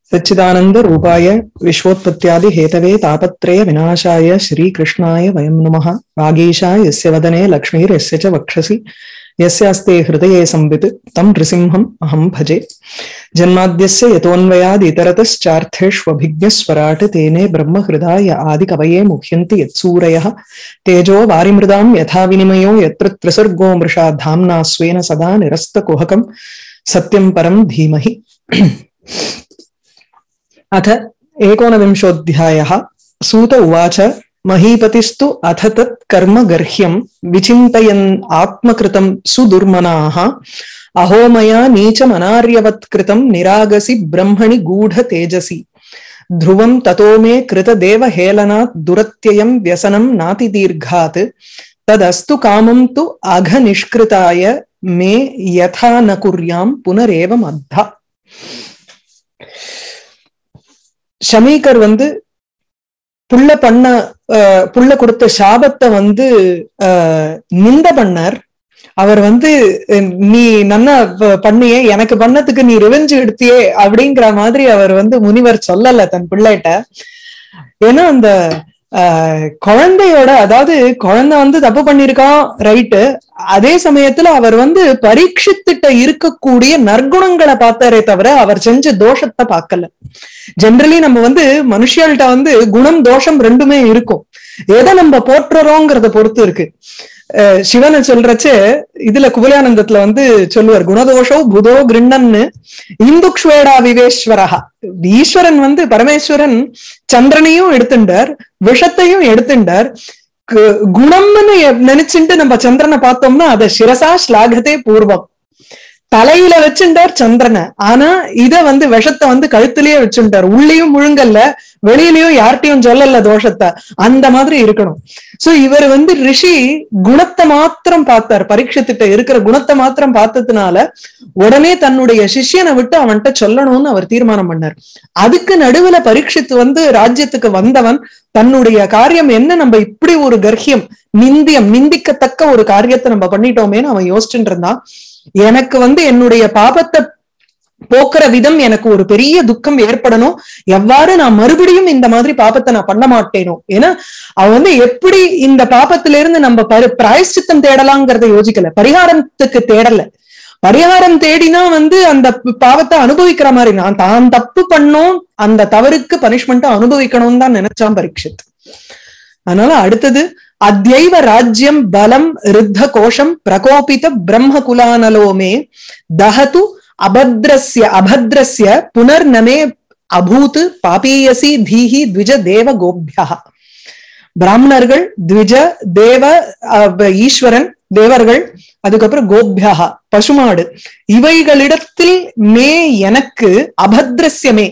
सच्चिदानंद रूपाय विश्वोत्पत्त्यादि Hathaway तापत्रय विनाशाय श्रीकृष्णाय वयं नमः वागीशा यस्य वदने लक्ष्मीर्यस्य च वक्षसि यस्यास्ते हृदये संवित् तं नृसिंहम् अहं भजे जन्माद्यस्य यतोऽन्वयाद् इतरतश्चार्थेष्वभिज्ञस्वराट् तेने ब्रह्महृदाय आदिकवये मुह्यन्ति यत्सूरयः तेजो वारिमृदां यथा विनिमयो यत्र त्रिसर्गो मृषा धाम्ना स्वेन सदा निरस्तकुहकम् सत्यं परं धीमहि अथ एकोनविंशोऽध्यायः सूत उवाच महीपतिस्तु अथ तत् कर्म गर्ह्यं विचिन्तयन् आत्मकृतं सुदुर्मनाः अहो मया नीचमनार्यवत्कृतं निरागसि ब्रह्मणि गूढतेजसि ध्रुवं ततो मे कृतदेवहेलनात् दुरत्ययं व्यसनं नातिदीर्घात् तदस्तु कामं तु अघनिष्कृताय मे यथा न कुर्यां पुनरेवमद्धा ஷமீகர் வந்து புள்ள பண்ண புள்ள கொடுத்த சாபத்தை வந்து நிந்த பண்ணார் அவர் வந்து நீ நன்னா பண்ணியே எனக்கு பண்ணதுக்கு நீ ரிவெஞ்சு எடுத்தியே அப்படிங்கிற மாதிரி அவர் வந்து முனிவர் சொல்லல தன் பிள்ளைகிட்ட ஏன்னா அந்த குழந்தையோட அதாவது குழந்தை வந்து தப்பு பண்ணிருக்கான் ரைட்டு அதே சமயத்துல அவர் வந்து பரீட்சித்துட்ட இருக்கக்கூடிய நற்குணங்களை பார்த்தாரே தவிர அவர் செஞ்ச தோஷத்தை பார்க்கல ஜென்ரலி நம்ம வந்து மனுஷியால்கிட்ட வந்து குணம் தோஷம் ரெண்டுமே இருக்கும் எதை நம்ம போற்றுறோங்கிறத பொறுத்து இருக்கு சிவனை சொல்றச்சு இதுல குபலானந்தத்துல வந்து சொல்லுவார் குணதோஷோ புதோ கிருண்ணன்னு இந்துக்ஷ்வேடா விவேஸ்வரகா ஈஸ்வரன் வந்து பரமேஸ்வரன் சந்திரனையும் எடுத்துட்டார் விஷத்தையும் எடுத்துட்டார் குணம்னு நினைச்சுட்டு நம்ம சந்திரனை பார்த்தோம்னா அதை சிரசா ஸ்லாகத்தே பூர்வம் தலையில வச்சுட்டார் சந்திரனை ஆனா இத வந்து விஷத்தை வந்து கழுத்திலேயே வச்சுட்டார் உள்ளேயும் முழுங்கல்ல வெளியிலயும் யார்ட்டையும் சொல்லல தோஷத்தை அந்த மாதிரி இருக்கணும் சோ இவர் வந்து ரிஷி குணத்தை மாத்திரம் பார்த்தார் பரீட்சத்திட்ட இருக்கிற குணத்தை மாத்திரம் பார்த்ததுனால உடனே தன்னுடைய சிஷ்யனை விட்டு அவன்கிட்ட சொல்லணும்னு அவர் தீர்மானம் பண்ணார் அதுக்கு நடுவுல பரீட்சித்து வந்து ராஜ்யத்துக்கு வந்தவன் தன்னுடைய காரியம் என்ன நம்ம இப்படி ஒரு கர்ஹியம் நிந்தியம் நிந்திக்கத்தக்க ஒரு காரியத்தை நம்ம பண்ணிட்டோமேன்னு அவன் யோசிச்சுட்டு இருந்தான் எனக்கு வந்து என்னுடைய பாபத்தை போக்குற விதம் எனக்கு ஒரு பெரிய துக்கம் ஏற்படணும் எவ்வாறு நான் மறுபடியும் இந்த மாதிரி பாப்பத்தை நான் பண்ண மாட்டேனோ ஏன்னா அவன் வந்து எப்படி இந்த பாப்பத்தில இருந்து நம்ம பிராயஷ்சித்தம் தேடலாங்கிறத யோசிக்கல பரிகாரத்துக்கு தேடல பரிகாரம் தேடினா வந்து அந்த பாவத்தை அனுபவிக்கிற மாதிரி நான் தான் தப்பு பண்ணோம் அந்த தவறுக்கு பனிஷ்மெண்ட் அனுபவிக்கணும்னு தான் நினைச்சான் பரீட்சித் அதனால அடுத்தது அத்யைவ ராஜ்யம் பலம் ருத்த கோஷம் பிரகோபித பிரம்ம குலானலோமே தஹது அபத்ரஸ்ய அபத்ரஸ்ய புனர்நமே அபூத் பாபீயசி தீஹி த்விஜ தேவ கோபியா பிராமணர்கள் த்விஜ தேவ ஈஸ்வரன் தேவர்கள் அதுக்கப்புறம் கோபியா பசுமாடு இவைகளிடத்தில் மே எனக்கு அபத்ரஸ்யமே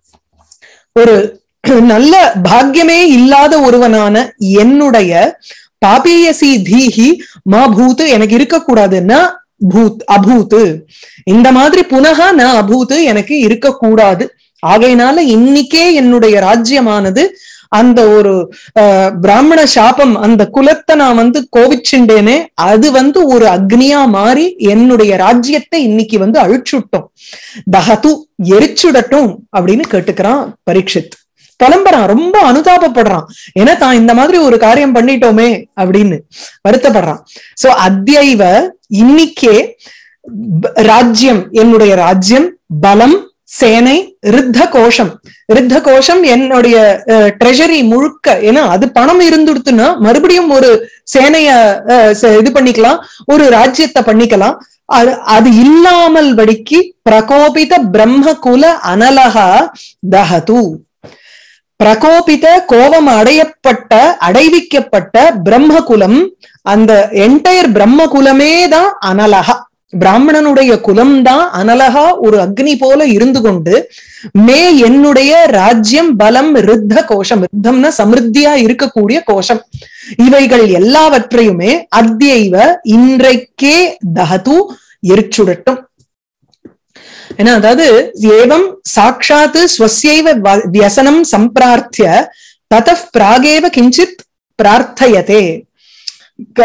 ஒரு நல்ல பாக்கியமே இல்லாத ஒருவனான என்னுடைய பாபியசி தீஹி மா பூத்து எனக்கு இருக்கக்கூடாதுன்னா பூத் அபூத்து இந்த மாதிரி புனகா நான் அபூத்து எனக்கு இருக்கக்கூடாது ஆகையினால இன்னைக்கே என்னுடைய ராஜ்யமானது அந்த ஒரு பிராமண சாபம் அந்த குலத்தை நான் வந்து கோவிச்சுண்டேனே அது வந்து ஒரு அக்னியா மாறி என்னுடைய ராஜ்யத்தை இன்னைக்கு வந்து அழிச்சுட்டோம் தஹது எரிச்சுடட்டும் அப்படின்னு கேட்டுக்கிறான் பரீட்சித் புலம்புறான் ரொம்ப அனுதாபப்படுறான் ஏன்னா தான் இந்த மாதிரி ஒரு காரியம் பண்ணிட்டோமே அப்படின்னு வருத்தப்படுறான் சோ அத்தியைவ இன்னைக்கே ராஜ்யம் என்னுடைய ராஜ்யம் பலம் சேனை ரித்த கோஷம் ரித்த கோஷம் என்னுடைய ட்ரெஷரி முழுக்க ஏன்னா அது பணம் இருந்துடுத்துன்னா மறுபடியும் ஒரு சேனைய இது பண்ணிக்கலாம் ஒரு ராஜ்யத்தை பண்ணிக்கலாம் அது அது இல்லாமல் படிக்கு பிரகோபித பிரம்ம குல அனலகா தஹது பிரகோபித கோபம் அடையப்பட்ட அடைவிக்கப்பட்ட பிரம்மகுலம் அந்த என்டையர் பிரம்மகுலமே தான் அனலகா பிராமணனுடைய குலம்தான் அனலகா ஒரு அக்னி போல இருந்து கொண்டு மே என்னுடைய ராஜ்யம் பலம் ரித்த கோஷம் ரித்தம்னா சமிருத்தியா இருக்கக்கூடிய கோஷம் இவைகள் எல்லாவற்றையுமே அத்தியைவ இன்றைக்கே தகது எரிச்சுடட்டும் ஏன்னா அதாவது ஏவம் சாட்சாத்து ஸ்வசியைவ வியசனம் சம்பிரார்த்திய தத பிராகேவ கிஞ்சித் பிரார்த்தயதே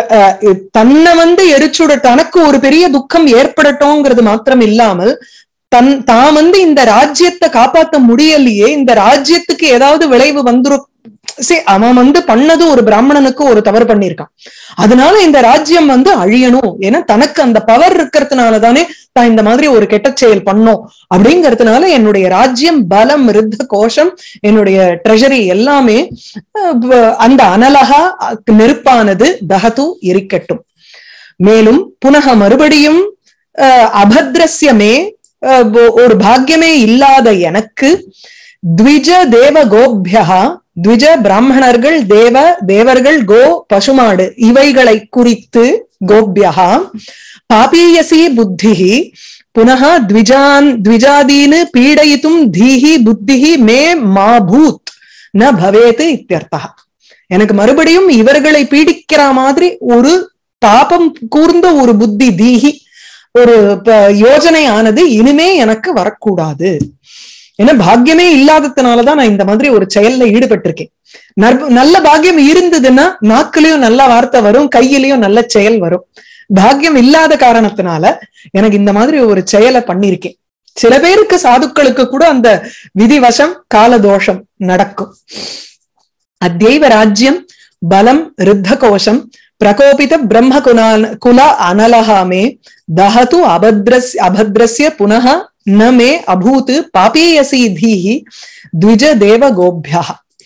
தன்னை வந்து எரிச்சுட தனக்கு ஒரு பெரிய துக்கம் ஏற்படட்டோங்கிறது மாத்திரம் இல்லாமல் தன் தான் வந்து இந்த ராஜ்யத்தை காப்பாத்த முடியலையே இந்த ராஜ்யத்துக்கு ஏதாவது விளைவு வந்துரும் சரி அவன் வந்து பண்ணது ஒரு பிராமணனுக்கு ஒரு தவறு பண்ணியிருக்கான் அதனால இந்த ராஜ்யம் வந்து அழியணும் ஏன்னா தனக்கு அந்த பவர் இருக்கிறதுனால தானே தான் இந்த மாதிரி ஒரு கெட்ட செயல் பண்ணோம் அப்படிங்கறதுனால என்னுடைய ராஜ்யம் பலம் ரித்த கோஷம் என்னுடைய ட்ரெஷரி எல்லாமே அஹ், அந்த அனலகா நெருப்பானது தகது எரிக்கட்டும் மேலும் புனக மறுபடியும் அஹ், அபத்ரஸ்யமே அஹ், ஒ- ஒரு பாக்கியமே இல்லாத எனக்கு த்விஜ தேவ கோபியா த்விஜ பிராமணர்கள் தேவ தேவர்கள் கோ பசுமாடு இவைகளை குறித்து கோபியா பாபீயசி புத்திஹி புனः த்விஜான் த்விஜாதீன் பீடயித்தும் தீஹி புத்திஹி மே மா பூத் ந பவேத் இத்தியர்த்தா எனக்கு மறுபடியும் இவர்களை பீடிக்கிற மாதிரி ஒரு பாபம் கூர்ந்த ஒரு புத்தி தீஹி ஒரு ப- யோஜனை ஆனது இனிமே எனக்கு வரக்கூடாது ஏன்னா பாக்கியமே இல்லாததுனாலதான் நான் இந்த மாதிரி ஒரு செயல்ல ஈடுபட்டிருக்கேன் நற்ப- நல்ல பாக்கியம் இருந்ததுன்னா நாக்குலயும் நல்ல வார்த்தை வரும் கையிலயும் நல்ல செயல் வரும் பாக்கியம் இல்லாத காரணத்தினால எனக்கு இந்த மாதிரி ஒரு செயலை பண்ணிருக்கேன் சில பேருக்கு சாதுக்களுக்கு கூட அந்த விதிவசம் காலதோஷம் நடக்கும் அத்யைவ ராஜ்யம் பலம் ரித்த கோஷம் பிரகோபித பிரம்ம குணான் குல அனலஹா மே தஹது அபத்ரஸ் அபத்ரஸ்ய புனः ந மே அபூத் பாபீயசி தீஹி த்விஜ தேவ கோபியா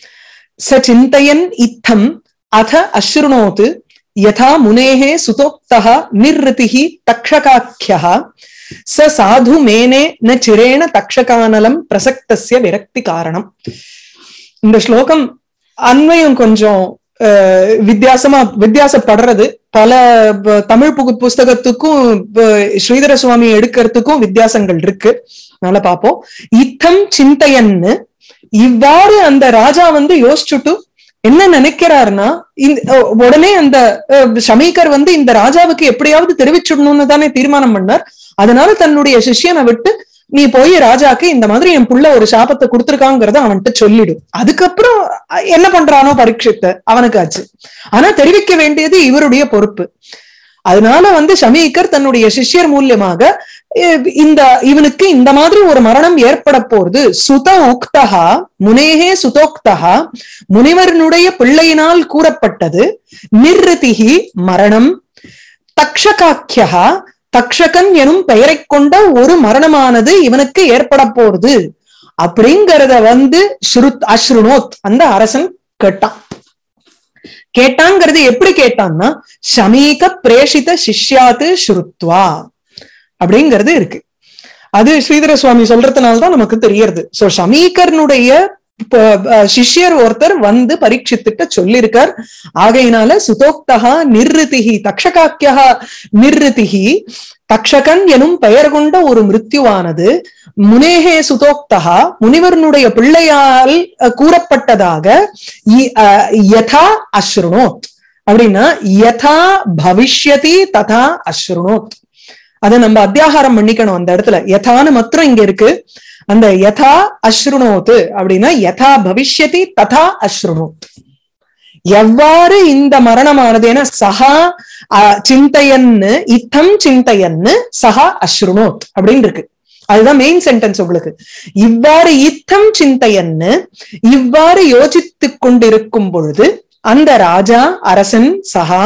ச சிந்தயன் இத்தம் அத அஸ்ருணோத் யதா முனேः சுதோக்தः நிர்ருதிः தக்ஷகாख्यः ச சாது மேனே ந சிரேண தக்ஷகானலம் பிரசக்தஸ்ய விரக்தி காரணம் இந்த ஸ்லோகம் அன்வயம் கொஞ்சம் அஹ், வித்தியாசமா வித்தியாசப்படுறது பல ப- தமிழ் புகு புஸ்தகத்துக்கும் ப- ஸ்ரீதர சுவாமி எடுக்கிறதுக்கும் வித்தியாசங்கள் இருக்கு அதனால பார்ப்போம் இத்தம் சிந்தையன்னு இவ்வாறு அந்த ராஜா வந்து யோசிச்சுட்டு என்ன நினைக்கிறாருன்னா இந்த அஹ், உடனே அந்த அஹ், ஷமீகர் வந்து இந்த ராஜாவுக்கு எப்படியாவது தெரிவிச்சுடணும்னு தானே தீர்மானம் பண்ணார் அதனால தன்னுடைய சிஷ்யனை விட்டு நீ போய் ராஜாக்கு இந்த மாதிரி என் புள்ள ஒரு சாபத்தை கொடுத்திருக்காங்கிறத அவன்கிட்ட சொல்லிடு அதுக்கப்புறம் அஹ், என்ன பண்றானோ பரீட்சித்து அவனுக்கு ஆச்சு ஆனா தெரிவிக்க வேண்டியது இவருடைய பொறுப்பு அதனால வந்து ஷமீகர் தன்னுடைய சிஷ்யர் மூலியமாக அஹ், இந்த இவனுக்கு இந்த மாதிரி ஒரு மரணம் ஏற்பட போறது சுத உக்தகா முனேகே சுதோக்தகா முனிவரனுடைய பிள்ளையினால் கூறப்பட்டது நிர்ருதிகி மரணம் தக்ஷகாக்கியா தக்ஷகன் எனும் பெயரைக் கொண்ட ஒரு மரணமானது இவனுக்கு ஏற்பட போறது அப்படிங்கறத வந்து ஸ்ருத் அஸ்ருணோத் அந்த அரசன் கேட்டான் கேட்டாங்கிறது எப்படி கேட்டான்னா ஷமீக பிரேஷித சிஷ்யாத்து ஸ்ருத்வா அப்படிங்கிறது இருக்கு அது ஸ்ரீதர சுவாமி சொல்றதுனாலதான் நமக்கு தெரியறது சோ ஷமீகர்னுடைய ப- அஹ் சிஷ்யர் ஒருத்தர் வந்து பரீட்சித்துட்ட சொல்லியிருக்கார் ஆகையினால சுதோக்தகா நிர்ருதிகி தக்ஷகாக்கியா நிர்ருதிகி தக்ஷகன் எனும் பெயர் கொண்ட ஒரு மிருத்யுவானது முனேகே சுதோக்தகா முனிவரனுடைய பிள்ளையால் அஹ், கூறப்பட்டதாக இ- அஹ், யதா அஸ்ருணோத் அப்படின்னா யதா பவிஷ்யதி ததா அஸ்ருணோத் அதை நம்ம அத்தியாகாரம் பண்ணிக்கணும் அந்த இடத்துல யதான்னு மாத்திரம் இங்க இருக்கு அந்த யதா அஸ்ருணோத்து அப்படின்னா யதா பவிஷ்யதி ததா அஸ்ருணோத் எவ்வாறு இந்த மரணமானது ஏன்னா சகா அஹ், சிந்தையன்னு இத்தம் சிந்தையன்னு சகா அஸ்ருணோத் அப்படின்னு இருக்கு அதுதான் மெயின் சென்டென்ஸ் உங்களுக்கு இவ்வாறு இத்தம் சிந்தையன்னு இவ்வாறு யோசித்துக் கொண்டிருக்கும் பொழுது அந்த ராஜா அரசன் சகா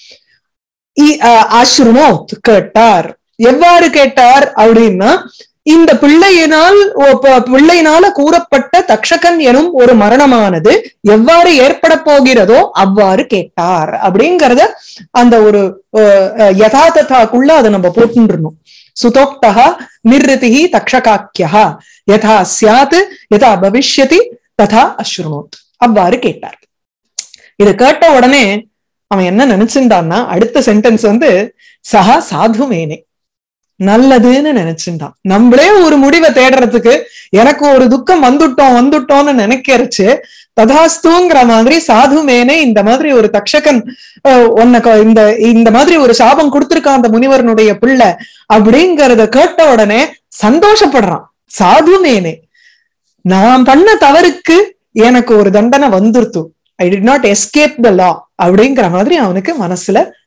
இ- அஹ், அஸ்ருணோத் கேட்டார் எவ்வாறு கேட்டார் அப்படின்னா இந்த பிள்ளையினால் ஒ- ப- பிள்ளையினால கூறப்பட்ட தக்ஷகன் எனும் ஒரு மரணமானது எவ்வாறு ஏற்பட போகிறதோ அவ்வாறு கேட்டார் அப்படிங்கறத அந்த ஒரு அஹ், அஹ், யதாததாக்குள்ள அதை நம்ம போட்டுருணும் சுதோக்தா நிர்ருதிஹி தக்ஷகாக்கியா யதா சியாத் யதா பவிஷ்யதி ததா அஸ்ருணோத் அவ்வாறு கேட்டார் இது கேட்ட உடனே அவன் என்ன நினைச்சிருந்தான்னா அடுத்த சென்டென்ஸ் வந்து சஹா சாதுமேனே நல்லதுன்னு நினைச்சிருந்தான் நம்மளே ஒரு முடிவை தேடுறதுக்கு எனக்கு ஒரு துக்கம் வந்துட்டோம் வந்துட்டோம்னு நினைக்கிறச்சு ததாஸ்துங்கிற மாதிரி சாதுமேனே இந்த மாதிரி ஒரு தக்ஷகன் அஹ், உனக்கு இந்த இந்த மாதிரி ஒரு சாபம் கொடுத்திருக்கான் அந்த முனிவரனுடைய பிள்ளை அப்படிங்கறத கேட்ட உடனே சந்தோஷப்படுறான் சாதுமேனே நான் பண்ண தவறுக்கு எனக்கு ஒரு தண்டனை வந்துருத்து I did not escape the law அப்படிங்கிற மாதிரி அவனுக்கு மனசுல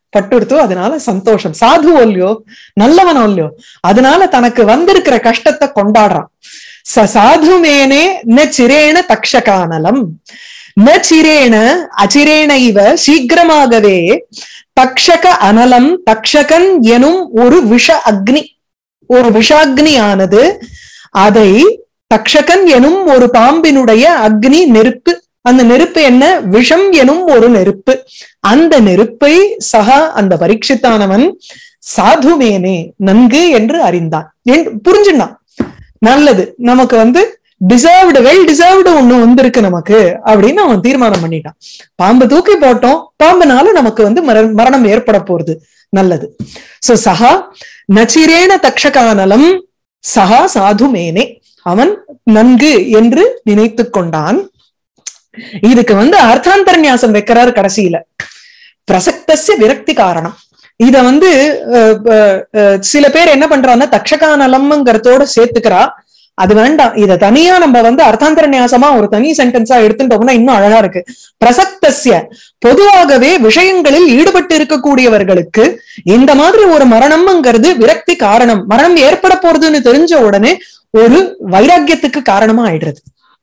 பட்டுடுத்தோ அதனால சந்தோஷம் சாது இல்லையோ நல்லவனோ இல்லையோ அதனால தனக்கு வந்திருக்கிற கஷ்டத்தை கொண்டாடுறான் ச சாதுமேனே ந சிரேண தக்ஷகானலம் ந சிரேண அச்சிரேண இவ சீக்கிரமாகவே தக்ஷக அனலம் தக்ஷகன் எனும் ஒரு விஷ அக்னி ஒரு விஷாக்னியானது அதை தக்ஷகன் எனும் ஒரு பாம்பினுடைய அக்னி நெருப்பு அந்த நெருப்பு என்ன விஷம் எனும் ஒரு நெருப்பு அந்த நெருப்பை சகா அந்த பரீட்சித்தானவன் சாதுமேனே நன்கு என்று அறிந்தான் என்- புரிஞ்சுட்டான் நல்லது நமக்கு வந்து டிசர்வ்டு வெல் டிசர்வ்டு ஒண்ணு வந்திருக்கு நமக்கு அப்படின்னு அவன் தீர்மானம் பண்ணிட்டான் பாம்பு தூக்கி போட்டோம் பாம்புனால நமக்கு வந்து மர- மரணம் ஏற்பட போறது நல்லது சோ சகா நச்சிரேன தக்ஷகானலம் சகா சாதுமேனே அவன் நன்கு என்று நினைத்து கொண்டான் இதுக்கு வந்து அர்த்தாந்தரநியாசம் வைக்கிறார் கடைசியில பிரசக்தசிய விரக்தி காரணம் இத வந்து அஹ், அஹ், அஹ், சில பேர் என்ன பண்றாங்கன்னா தக்ஷகானலம்ங்கிறதோட சேர்த்துக்கிறா அது வேண்டாம் இத தனியா நம்ம வந்து அர்த்தாந்தர நியாசமா ஒரு தனி சென்டென்ஸா எடுத்துட்டோம்னா இன்னும் அழகா இருக்கு பிரசக்தசிய பொதுவாகவே விஷயங்களில் ஈடுபட்டு இருக்கக்கூடியவர்களுக்கு இந்த மாதிரி ஒரு மரணம்ங்கிறது விரக்தி காரணம் மரணம் ஏற்பட போறதுன்னு தெரிஞ்ச உடனே ஒரு வைராக்கியத்துக்கு காரணமா ஆயிடுறது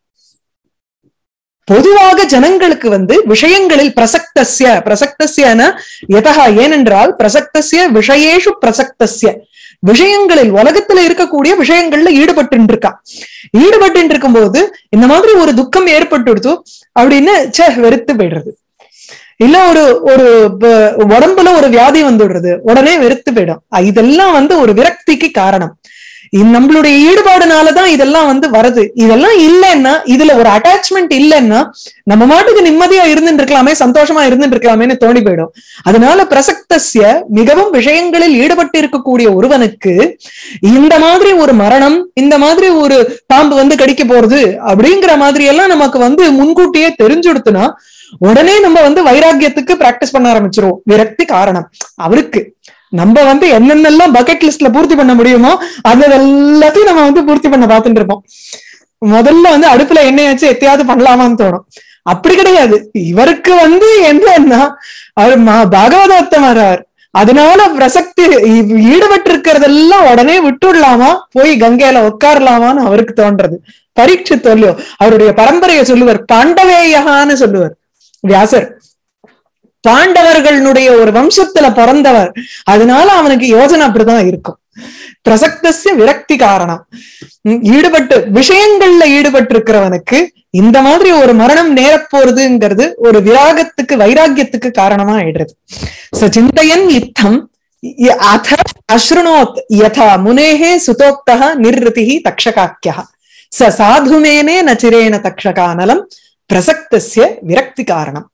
பொதுவாக ஜனங்களுக்கு வந்து விஷயங்களில் பிரசக்தசிய பிரசக்தசியன எதகா ஏனென்றால் பிரசக்தசிய விஷயேஷு பிரசக்தசிய விஷயங்களில் உலகத்துல இருக்கக்கூடிய விஷயங்கள்ல ஈடுபட்டு இருக்கா ஈடுபட்டு இருக்கும்போது இந்த மாதிரி ஒரு துக்கம் ஏற்பட்டுடுத்து அப்படின்னு ச்சே வெறுத்து போயிடுறது இல்ல ஒரு ஒரு ப- உடம்புல ஒரு வியாதி வந்துடுறது உடனே வெறுத்து போயிடும் அஹ் இதெல்லாம் வந்து ஒரு விரக்திக்கு காரணம் இ- நம்மளுடைய ஈடுபாடுனாலதான் இதெல்லாம் வந்து வருது இதெல்லாம் இல்லைன்னா இதுல ஒரு அட்டாச்மெண்ட் இல்லைன்னா நம்ம மாட்டுக்கு நிம்மதியா இருந்துட்டு இருக்கலாமே சந்தோஷமா இருந்துட்டு இருக்கலாமேன்னு தோணி போயிடும் அதனால பிரசக்தசிய மிகவும் விஷயங்களில் ஈடுபட்டு இருக்கக்கூடிய ஒருவனுக்கு இந்த மாதிரி ஒரு மரணம் இந்த மாதிரி ஒரு பாம்பு வந்து கடிக்க போறது அப்படிங்கிற மாதிரி எல்லாம் நமக்கு வந்து முன்கூட்டியே தெரிஞ்சுடுத்துனா உடனே நம்ம வந்து வைராக்கியத்துக்கு பிராக்டிஸ் பண்ண ஆரம்பிச்சிருவோம் விரக்தி காரணம் அவருக்கு நம்ம வந்து என்னென்னலாம் பக்கெட் லிஸ்ட்ல பூர்த்தி பண்ண முடியுமோ அது எல்லாத்தையும் நம்ம வந்து பூர்த்தி பண்ண பார்த்துட்டு இருப்போம் முதல்ல வந்து அடுப்புல எண்ணெய் வச்சு எத்தையாவது பண்ணலாமான்னு தோணும் அப்படி கிடையாது இவருக்கு வந்து என்னன்னா அவர் ம- பாகவதோத்தம் வர்றார் அதனால பிரசக்தி இ- ஈடுபட்டு இருக்கிறதெல்லாம் உடனே விட்டுடலாமா போய் கங்கையில உட்காரலாமான்னு அவருக்கு தோன்றது பரீட்சை தொல்லியோ அவருடைய பரம்பரையை சொல்லுவார் பாண்டவேயகான்னு சொல்லுவார் வியாசர் பாண்டவர்களுடைய ஒரு வம்சத்துல பிறந்தவர் அதனால அவனுக்கு யோசனை அப்படிதான் இருக்கும் பிரசக்தசிய விரக்தி காரணம் உம், ஈடுபட்டு விஷயங்கள்ல ஈடுபட்டு இருக்கிறவனுக்கு இந்த மாதிரி ஒரு மரணம் நேரப் போறதுங்கிறது ஒரு விராகத்துக்கு வைராக்கியத்துக்கு காரணமா ஆயிடுறது ச சிந்தையன் இத்தம் ய- அத அஸ்ருணோத் யதா முனேஹே சுதோக்தः நிர்ருதிः தக்ஷகாக்கியः ச சாதுமேனே நச்சிரேண தக்ஷகானலம் பிரசக்தஸ்ய விரக்தி காரணம்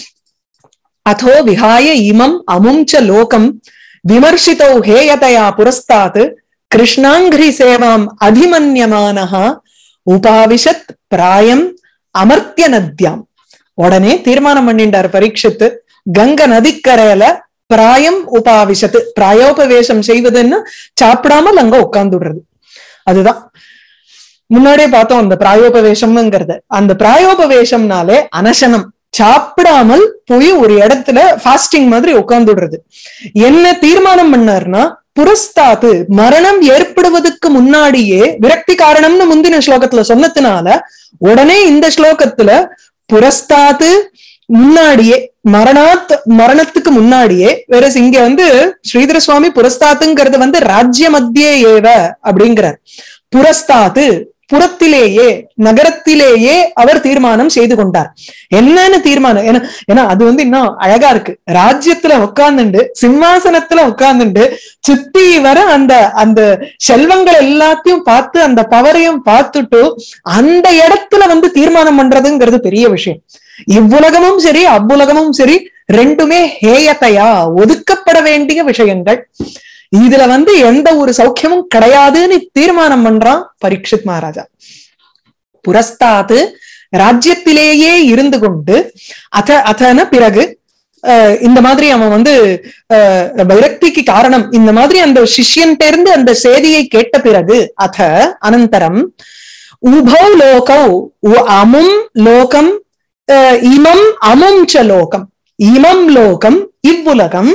अथो विहाय इमम् अमुम् च लोकम् विमर्शितौ हेयतया पुरस्तात् कृष्णाङ्घ्रिसेवाम् अधिमन्यमानः உபாவிஷத் பிராயம் அமர்த்திய நத்யாம் உடனே தீர்மானம் பண்ணிட்டார் பரீட்சித்து கங்க நதிக்கரையில பிராயம் உபாவிஷத்து பிராயோபவேசம் செய்வதுன்னு சாப்பிடாமல் அங்க உட்கார்ந்துடுறது அதுதான் முன்னாடியே பார்த்தோம் அந்த பிராயோபவேசம்ங்கிறது அந்த பிராயோபவேசம்னாலே அனசனம் சாப்பிடாமல் போய் ஒரு இடத்துல ஃபாஸ்டிங் மாதிரி உட்கார்ந்துடுறது என்ன தீர்மானம் பண்ணார்னா புரஸ்தாத்து மரணம் ஏற்படுவதற்கு முன்னாடியே விரக்தி காரணம்னு முந்தின ஸ்லோகத்துல சொன்னதுனால உடனே இந்த ஸ்லோகத்துல புரஸ்தாத்து முன்னாடியே மரணாத் மரணத்துக்கு முன்னாடியே வேற இங்க வந்து ஸ்ரீதர சுவாமி புரஸ்தாத்துங்கிறது வந்து ராஜ்ய மத்தியே ஏவ அப்படிங்கிறார் புரஸ்தாத்து புறத்திலேயே நகரத்திலேயே அவர் தீர்மானம் செய்து கொண்டார் என்னன்னு தீர்மானம் ஏன்னா ஏன்னா அது வந்து இன்னும் அழகா இருக்கு ராஜ்யத்துல உட்கார்ந்துண்டு சிம்மாசனத்துல உட்கார்ந்துண்டு சுத்தி வர அந்த அந்த செல்வங்கள் எல்லாத்தையும் பார்த்து அந்த பவரையும் பார்த்துட்டு அந்த இடத்துல வந்து தீர்மானம் பண்றதுங்கிறது பெரிய விஷயம் இவ்வுலகமும் சரி அவ்வுலகமும் சரி ரெண்டுமே ஹேயத்தையா ஒதுக்கப்பட வேண்டிய விஷயங்கள் இதுல வந்து எந்த ஒரு சௌக்கியமும் கிடையாதுன்னு தீர்மானம் பண்றான் பரீட்சித் மகாராஜா புரஸ்தாத்து ராஜ்யத்திலேயே இருந்து கொண்டு அத அதன பிறகு அஹ், இந்த மாதிரி அவன் வந்து அஹ், விரக்திக்கு காரணம் இந்த மாதிரி அந்த சிஷ்யன்ட்ட இருந்து அந்த செய்தியை கேட்ட பிறகு அத அனந்தரம் உபௌ லோகௌ உ- அமும் லோகம் அஹ், இமம் அமும் ச லோகம் இமம் லோகம் இவ்வுலகம்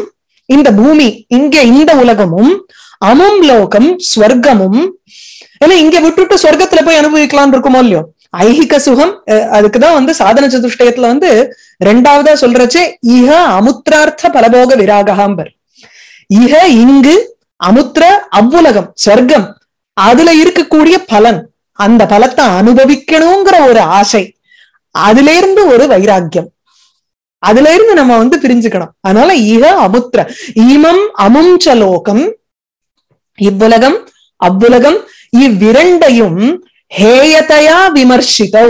இந்த பூமி இங்க இந்த உலகமும் அமும் லோகம் ஸ்வர்க்கமும் ஏன்னா இங்க விட்டுட்டு சொர்க்கத்துல போய் அனுபவிக்கலாம்னு இருக்குமோ இல்லையோ ஐகிக சுகம் அஹ் அதுக்குதான் வந்து சாதன சதுஷ்டயத்துல வந்து ரெண்டாவதா சொல்றச்சே இஹ அமுத்திரார்த்த பலபோக விராகஹாம்பர் இஹ இங்கு அமுத்திர அவ்வுலகம் சொர்க்கம் அதுல இருக்கக்கூடிய பலன் அந்த பலத்தை அனுபவிக்கணுங்கிற ஒரு ஆசை அதுல இருந்து ஒரு வைராக்கியம் அதுல இருந்து நம்ம வந்து பிரிஞ்சுக்கணும் அதனால இக அமுத்திர ஈமம் அமுஞ்ச லோகம் இவ்வுலகம் அவ்வுலகம் இவ்விரண்டையும் ஹேயதையா விமர்சித்தோ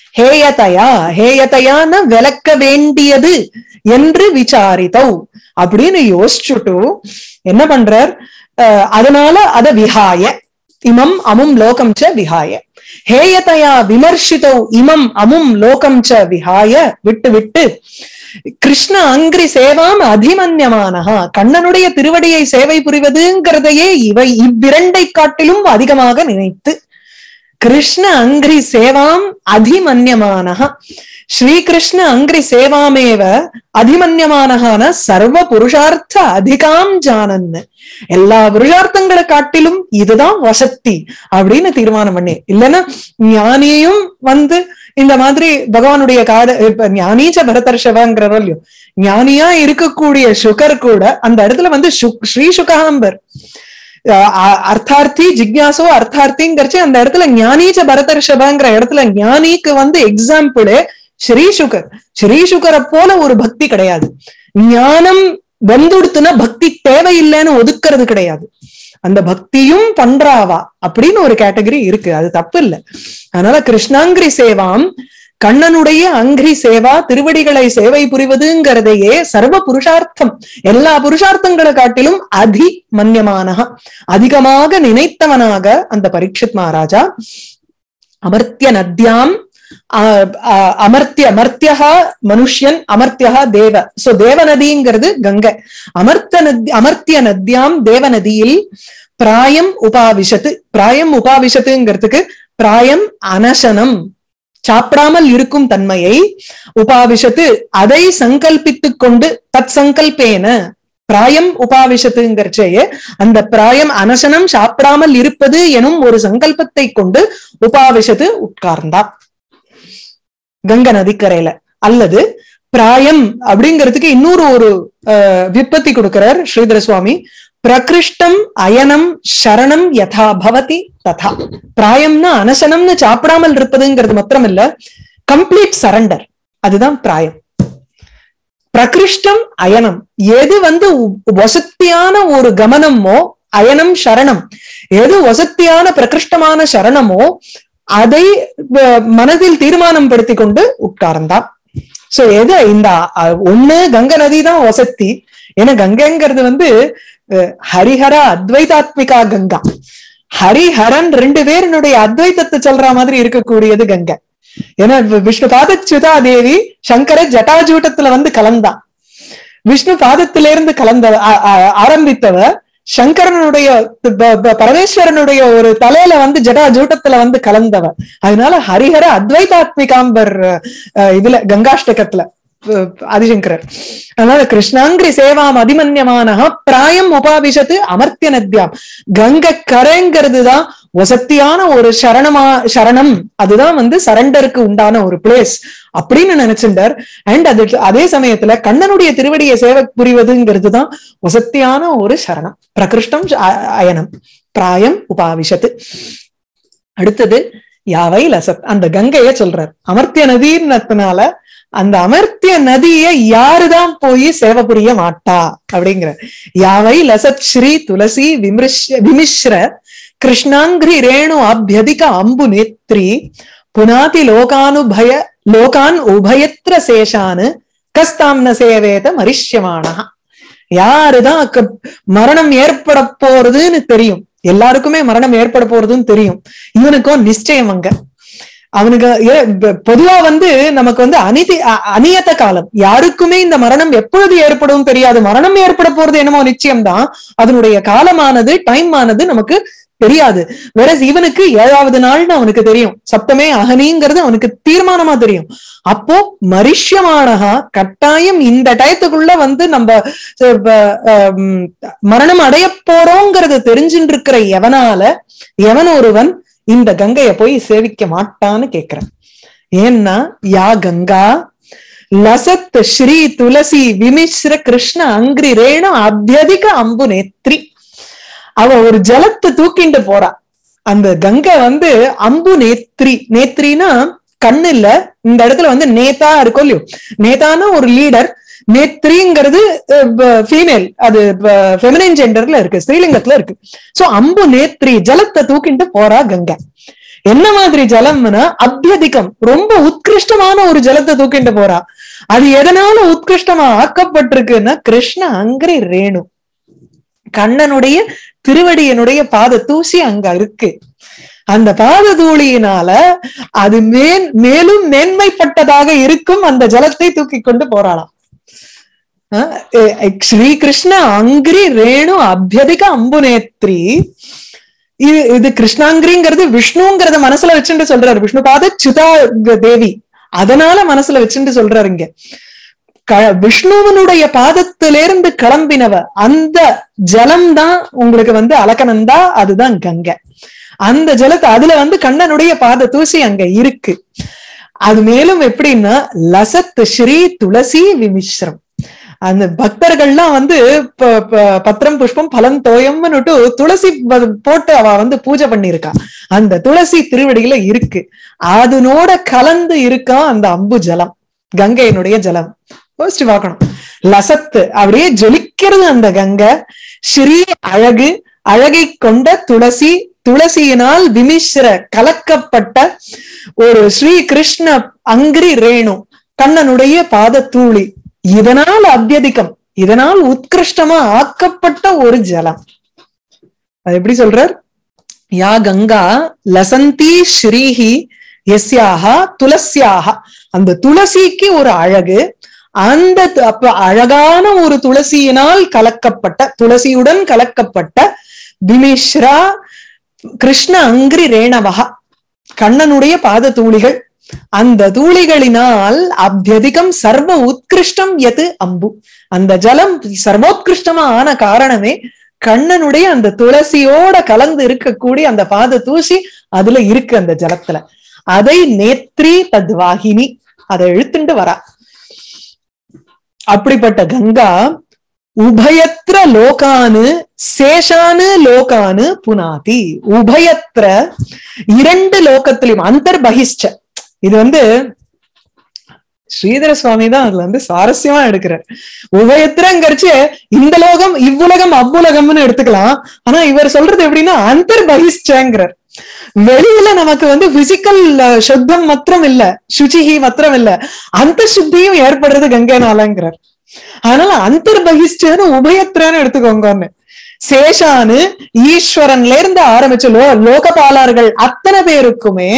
ஹேயதையா ஹேயதையான விளக்க வேண்டியது என்று விசாரித்தோ அப்படின்னு யோசிச்சுட்டு என்ன பண்றார் அஹ் அதனால அத விஹாய இமம் அமும் லோகம் ச விஹாய ஹேயதையா விமர்சித்தோ இமம் அமும் லோகம் ச விஹாய விட்டு விட்டு கிருஷ்ண அங்கிரி சேவாம் அதிமன்யமானஹா கண்ணனுடைய திருவடியை சேவை புரிவதுங்கிறதையே இவை இவ்விரண்டை காட்டிலும் அதிகமாக நினைத்து கிருஷ்ண அங்கிரி சேவாம் அதிமன்யமானஹா ஸ்ரீகிருஷ்ண அங்கிரி சேவாமேவ அதிமன்யமானகான சர்வ புருஷார்த்த அதிகாம் ஜானன்னு எல்லா புருஷார்த்தங்களை காட்டிலும் இதுதான் வசத்தி அப்படின்னு தீர்மானம் பண்ணி இல்லைன்னா ஞானியும் வந்து இந்த மாதிரி பகவானுடைய காத இப்ப ஞானீச்ச பரதர்ஷவாங்கிறோ இல்லையோ ஞானியா இருக்கக்கூடிய சுகர் கூட அந்த இடத்துல வந்து சுக் ஸ்ரீ சுகாம்பர் அஹ் அ- அர்த்தார்த்தி ஜிக்யாசோ அர்த்தார்த்திங்கிறச்சு அந்த இடத்துல ஞானீச்ச பரதர்ஷபங்கிற இடத்துல ஞானிக்கு வந்து எக்ஸாம்பிள் ஸ்ரீ சுகர் ஸ்ரீ சுகரை போல ஒரு பக்தி கிடையாது ஞானம் வந்துடுத்துனா பக்தி தேவையில்லைன்னு ஒதுக்குறது கிடையாது அந்த பக்தியும் பண்றாவா அப்படின்னு ஒரு கேட்டகரி இருக்கு அது தப்பு இல்லை அதனால கிருஷ்ணாங்கிரி சேவாம் கண்ணனுடைய அங்கிரி சேவா திருவடிகளை சேவை புரிவதுங்கிறதையே சர்வ புருஷார்த்தம் எல்லா புருஷார்த்தங்களை காட்டிலும் அதி மன்யமானக அதிகமாக நினைத்தவனாக அந்த பரீட்சித் மகாராஜா அமர்த்திய நத்யாம் ஆஹ் ஆஹ் அமர்த்திய அமர்த்தியா மனுஷ்யன் அமர்த்தியா தேவ சோ தேவநதிங்கிறது கங்கை அமர்த்த நதி அமர்த்திய நத்யாம் தேவநதியில் பிராயம் உபாவிஷத்து பிராயம் உபாவிஷத்துங்கிறதுக்கு பிராயம் அனசனம் சாப்பிடாமல் இருக்கும் தன்மையை உபாவிஷத்து அதை சங்கல்பித்துக் கொண்டு தத் சங்கல்பேன பிராயம் உபாவிஷத்துங்கிறச்சேயே அந்த பிராயம் அனசனம் சாப்பிடாமல் இருப்பது எனும் ஒரு சங்கல்பத்தை கொண்டு உபாவிஷத்து உட்கார்ந்தார் கங்கை நதிக்கரையில அல்லது பிராயம் அப்படிங்கிறதுக்கு இன்னொரு ஒரு அஹ், விற்பத்தி கொடுக்கிறார் ஸ்ரீதர சுவாமி பிரகிருஷ்டம் அயனம் சரணம் யதா பவதி ததா பிராயம்னா அனசனம்னு சாப்பிடாமல் இருப்பதுங்கிறது மாத்திரம் இல்ல கம்ப்ளீட் சரண்டர் அதுதான் பிராயம் பிரகிருஷ்டம் அயனம் எது வந்து உ- வசத்தியான ஒரு கமனமோ அயனம் சரணம் எது வசத்தியான பிரகிருஷ்டமான சரணமோ அதை வ- மனதில் தீர்மானம் படுத்தி கொண்டு உட்கார்ந்தான் சோ எது இந்த அ- ஒண்ணு கங்கை நதி தான் வசத்தி ஏன்னா கங்கைங்கிறது வந்து அஹ், ஹரிஹர அத்வைதாத்மிகா கங்கா ஹரிஹரன் ரெண்டு பேருனுடைய அத்வைத்தத்தை சொல்ற மாதிரி இருக்கக்கூடியது கங்கை ஏன்னா வி- விஷ்ணு பாதச்சுதா தேவி சங்கர ஜட்டாஜூட்டத்துல வந்து கலந்தா விஷ்ணு பாதத்திலிருந்து கலந்த ஆ- ஆ- ஆரம்பித்தவ சங்கரனுடைய ப- ப- பரமேஸ்வரனுடைய ஒரு தலையில வந்து ஜடா ஜூட்டத்துல வந்து கலந்தவ அதனால ஹரிஹர அத்வைதாத்மிகாம்பர் அஹ், இதுல கங்காஷ்டகத்துல அஹ், ஆதிசங்கரர் அதனால கிருஷ்ணாங்கிரி சேவாம் அதிமன்யமானஹ பிராயம் உபாவிஷத்து அமர்த்திய நத்யாம் கங்கை கரைங்கிறது தான் வசத்தியான ஒரு சரணமா சரணம் அதுதான் வந்து சரண்டருக்கு உண்டான ஒரு பிளேஸ் அப்படின்னு நினைச்சிருந்தார் அண்ட் அது அதே சமயத்துல கண்ணனுடைய திருவடியை சேவை புரிவதுங்கிறது தான் வசத்தியான ஒரு சரணம் பிரகிருஷ்டம் அ- அயனம் பிராயம் உபாவிஷத்து அடுத்தது யாவை லசத் அந்த கங்கைய சொல்றார் அமர்த்திய நதின்னதுனால அந்த அமர்த்திய நதியை யாருதான் போய் சேவை புரிய மாட்டா அப்படிங்கிற யாவை லசத் ஸ்ரீ துளசி விமிருஷ் விமிஸ்ர கிருஷ்ணாங்கிரி ரேணு அபியதிக அம்பு நேத்ரி புனாதி லோகானுபய லோகான் உபயத்ர சேஷானு கஸ்தாம் ந சேவேத மரிஷ்யமானா யாருதான் க- மரணம் ஏற்பட போறதுன்னு தெரியும் எல்லாருக்குமே மரணம் ஏற்பட போறதுன்னு தெரியும் இவனுக்கும் நிச்சயம் அங்க அவனுக்கு ஏ- ப- பொதுவா வந்து நமக்கு வந்து அனிதி அ- அநியத்த காலம் யாருக்குமே இந்த மரணம் எப்பொழுது ஏற்படும் தெரியாது மரணம் ஏற்பட போறது என்னமோ நிச்சயம்தான் அதனுடைய காலமானது டைம் ஆனது நமக்கு தெரியாது வேற இவனுக்கு ஏழாவது நாள்னு அவனுக்கு தெரியும் சப்தமே அகனிங்கிறது அவனுக்கு தீர்மானமா தெரியும் அப்போ மரிஷ்யமானகா கட்டாயம் இந்த டயத்துக்குள்ள வந்து நம்ம அஹ், அஹ், உம், மரணம் அடைய போறோங்கிறது தெரிஞ்சுட்டு இருக்கிற எவனால எவன் ஒருவன் இந்த கங்கைய போய் சேவிக்க மாட்டான்னு கேக்குறேன் ஏன்னா யா கங்கா லசத் ஸ்ரீ துளசி விமிஸ்ர கிருஷ்ண அங்கிரி ரேணு அபியதிக அம்பு நேத்ரி அவ ஒரு ஜலத்தை தூக்கிண்டு போறா அந்த கங்கை வந்து அம்பு நேத்ரி நேத்ரினா கண்ணு இல்ல இந்த இடத்துல வந்து நேதா இருக்கும் இல்லையோ நேதானா ஒரு லீடர் நேத்ரிங்கிறது ஃபீமேல் அது ஃபெமினைன் ஜெண்டர்ல இருக்கு ஸ்ரீலிங்கத்துல இருக்கு சோ அம்பு நேத்ரி ஜலத்தை தூக்கிட்டு போறா கங்கை என்ன மாதிரி ஜலம்னா அத்தியதிகம் ரொம்ப உத்கிருஷ்டமான ஒரு ஜலத்தை தூக்கிட்டு போறா அது எதனால உத்கிருஷ்டமா ஆக்கப்பட்டிருக்குன்னா கிருஷ்ண அங்கிரி ரேணு கண்ணனுடைய திருவடியனுடைய பாத தூசி அங்க இருக்கு அந்த பாத தூளியினால அது மேன் மேலும் மேன்மைப்பட்டதாக இருக்கும் அந்த ஜலத்தை தூக்கி கொண்டு போறாளாம் அஹ் எ- ஸ்ரீ கிருஷ்ண அங்கிரி ரேணு அபியதிக அம்புநேத்ரி இது இது கிருஷ்ணாங்கிரிங்கிறது விஷ்ணுங்கிறத மனசுல வச்சுட்டு சொல்றாரு விஷ்ணு பாத சுதா தேவி அதனால மனசுல வச்சுட்டு சொல்றாரு இங்க க- விஷ்ணுவனுடைய பாதத்திலிருந்து கிளம்பினவ அந்த ஜலம் தான் உங்களுக்கு வந்து அலக்கனந்தா அதுதான் கங்கை அந்த ஜலத்தை அதுல வந்து கண்ணனுடைய பாத தூசி அங்க இருக்கு அது மேலும் எப்படின்னா லசத் ஸ்ரீ துளசி விமிஸ்ரம் அந்த பக்தர்கள்லாம் வந்து ப- ப- பத்திரம் புஷ்பம் பலம் தோயம்னுட்டு துளசி ப- போட்டு அவ வந்து பூஜை பண்ணிருக்கா அந்த துளசி திருவடியில இருக்கு அதனோட கலந்து இருக்கா அந்த அம்பு ஜலம் கங்கையினுடைய ஜலம் யோசிச்சு பார்க்கணும் லசத்து அப்படியே ஜொலிக்கிறது அந்த கங்கை ஸ்ரீ அழகு அழகை கொண்ட துளசி துளசியினால் விமிஸ்ர கலக்கப்பட்ட ஒரு ஸ்ரீ கிருஷ்ண அங்கிரி ரேணு கண்ணனுடைய பாத தூளி இதனால் அத்தியதிகம் இதனால் உத்கிருஷ்டமா ஆக்கப்பட்ட ஒரு ஜலம் அது எப்படி சொல்றார் யா கங்கா லசந்தி ஸ்ரீஹி எஸ்யாஹா துளசியாக அந்த துளசிக்கு ஒரு அழகு அந்த து- அப்ப அழகான ஒரு துளசியினால் கலக்கப்பட்ட துளசியுடன் கலக்கப்பட்ட விமிஸ்ரா கிருஷ்ண அங்கிரி ரேணவகா கண்ணனுடைய பாத தூளிகள் அந்த தூளிகளினால் அபியதிகம் சர்வ உத்கிருஷ்டம் எது அம்பு அந்த ஜலம் சர்வோத்கிருஷ்டமா ஆன காரணமே கண்ணனுடைய அந்த துளசியோட கலந்து இருக்கக்கூடிய அந்த பாத தூசி அதுல இருக்கு அந்த ஜலத்துல அதை நேத்ரி தத்வாகினி அதை இழுத்துண்டு வரா அப்படிப்பட்ட கங்கா உபயத்ர லோகானு சேஷானு லோகானு புனாதி உபயத்ர இரண்டு லோகத்திலையும் அந்தர்பகிஷ்ட இது வந்து ஸ்ரீதர சுவாமி தான் அதுல வந்து சுவாரஸ்யமா எடுக்கிறார் உபயத்திரங்கிறச்சு இந்த லோகம் இவ்வுலகம் அவ்வுலகம்னு எடுத்துக்கலாம் ஆனா இவர் சொல்றது எப்படின்னா அந்தர்பகிஷ்டங்கிறார் வெளியில நமக்கு வந்து பிசிக்கல் சுத்தம் மாத்திரம் இல்ல சுச்சிகி மாத்திரம் இல்ல அந்த சுத்தியும் ஏற்படுறது கங்கைனாலங்கிறார் அதனால அந்தர்பகிஷ்டன்னு உபயத்திரன்னு எடுத்துக்கோங்கன்னு சேஷானு ஈஸ்வரன்ல இருந்து ஆரம்பிச்சு லோ லோகபாலர்கள் அத்தனை பேருக்குமே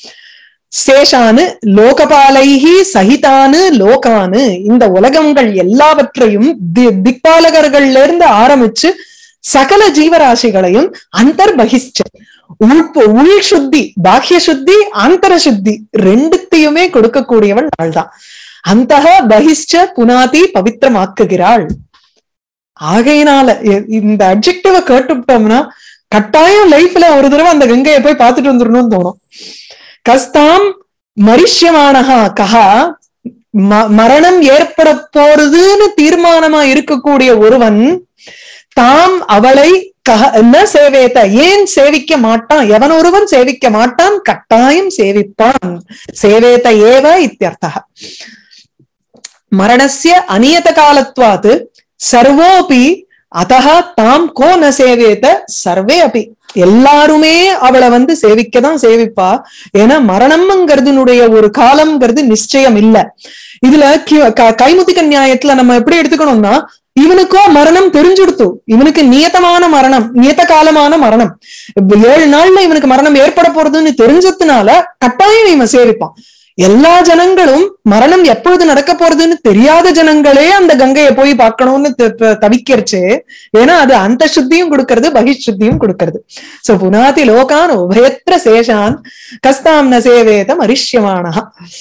சேஷானு லோகபாலைஹி சகிதானு லோகானு இந்த உலகங்கள் எல்லாவற்றையும் தி- திக்பாலகர்கள்ல இருந்து ஆரம்பிச்சு சகல ஜீவராசிகளையும் அந்தர்பகிஷ்ட உள் உள் சுத்தி பாஹ்ய சுத்தி ஆந்தர சுத்தி ரெண்டுத்தையுமே கொடுக்கக்கூடியவள் அவள்தான் அந்தக பகிஷ்ட புனாதி பவித்திரமாக்குகிறாள் ஆகையினால இ- இந்த அப்ஜெக்டிவ கேட்டுவிட்டோம்னா கட்டாயம் லைஃப்ல ஒரு தடவை அந்த கங்கையை போய் பார்த்துட்டு வந்துடணும்னு தோணும் கஸ்தாம் மரிஷ்யமானகா கஹா ம- மரணம் ஏற்பட போறதுன்னு தீர்மானமா இருக்கக்கூடிய ஒருவன் தாம் அவளை கஹ என்ன சேவேத்த ஏன் சேவிக்க மாட்டான் எவன் ஒருவன் சேவிக்க மாட்டான் கட்டாயம் சேவிப்பான் சேவேத்த ஏவ இத்தியர்த்தः மரணஸ்ய அநியத காலத்வாத் சர்வோபி அதஹ தாம் கோ ந சேவேத சர்வே அபி எல்லாருமே அவளை வந்து சேவிக்கதான் சேவிப்பா ஏன்னா மரணம்ங்கிறதுனுடைய ஒரு காலம்ங்கிறது நிச்சயம் இல்ல இதுல கி- க- கைமுத்திக நியாயத்துல நம்ம எப்படி எடுத்துக்கணும்னா இவனுக்கோ மரணம் தெரிஞ்சுடுத்து இவனுக்கு நியத்தமான மரணம் நியத்த காலமான மரணம் இப்ப ஏழு நாள்ல இவனுக்கு மரணம் ஏற்பட போறதுன்னு தெரிஞ்சதுனால கட்டாயம் இவன் சேவிப்பான் எல்லா ஜனங்களும் மரணம் எப்பொழுது நடக்க போறதுன்னு தெரியாத ஜனங்களே அந்த கங்கையை போய் பார்க்கணும்னு த- த- தவிக்கிறச்சு ஏன்னா அது அந்த சுத்தியும் கொடுக்கறது பகிஷுத்தியும் கொடுக்கறது சோ புனாதி லோகான் உபயத்திர சேஷான் கஸ்தாம் ந சேவேத மரிஷ்யமானः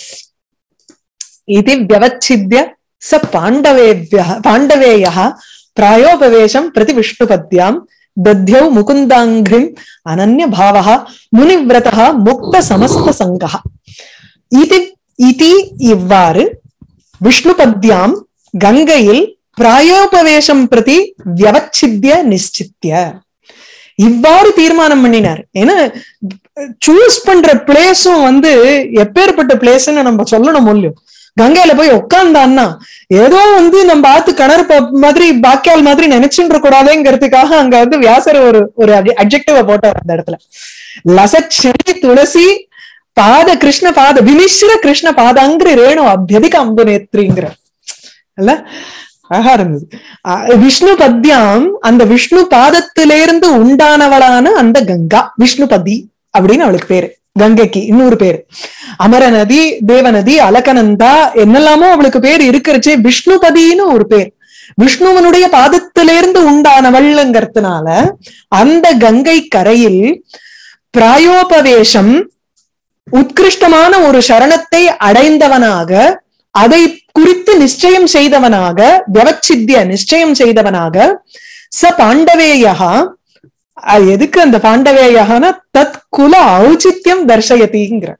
இது வியவச்சித்ய ச பாண்டவேभ्यः பாண்டவேயः பிராயோபவேஷம் பிரதி விஷ்ணுபத்யாம் தத்யௌ முகுந்தாங்கிரிம் அனன்ய பாவः முனிவிரதः முக்த சமஸ்த சங்கः இது இதி இவ்வாறு விஷ்ணுபத்யாம் கங்கையில் பிராயோபவேஷம் பிரதி வியவச்சித்ய நிச்சித்ய இவ்வாறு தீர்மானம் பண்ணினார் ஏன்னா சூஸ் பண்ற பிளேஸும் வந்து எப்பேற்பட்ட பிளேஸ்ன்னு நம்ம சொல்லணும் இல்லையோ கங்கையில போய் உட்கார்ந்தான்னா ஏதோ வந்து நம்ம ஆத்து கிணறு ப- மாதிரி பாக்கியால் மாதிரி நினைச்சுட்டு கூடாதுங்கிறதுக்காக அங்க வந்து வியாசர் ஒரு ஒரு அப்ஜெக்டிவ போட்டார் அந்த இடத்துல லசச்செடி துளசி பாத கிருஷ்ண பாத விமிஸ்ர கிருஷ்ண பாதாங்கிற ரேணு அபியதிக அம்பு நேத்ரிங்கிற அல்ல அழகா இருந்தது அஹ் விஷ்ணு பத்யாம் அந்த விஷ்ணு பாதத்திலிருந்து உண்டானவளான அந்த கங்கா விஷ்ணு பதி அப்படின்னு அவளுக்கு பேரு கங்கைக்கு இன்னொரு பேரு அமர நதி தேவநதி அலகநந்தா என்னெல்லாமோ அவளுக்கு பேர் இருக்கிறச்சே விஷ்ணுபதின்னு ஒரு பேர் விஷ்ணுவனுடைய பாதத்திலிருந்து உண்டானவள்ங்கிறதுனால அந்த கங்கை கரையில் பிராயோபவேஷம் உத்கிருஷ்டமான ஒரு சரணத்தை அடைந்தவனாக அதை குறித்து நிச்சயம் செய்தவனாக வியவச்சித்திய நிச்சயம் செய்தவனாக ச பாண்டவேயா அஹ் எதுக்கு அந்த பாண்டவேயகான தத் குல ஔச்சித்யம் தர்சயதிங்கிற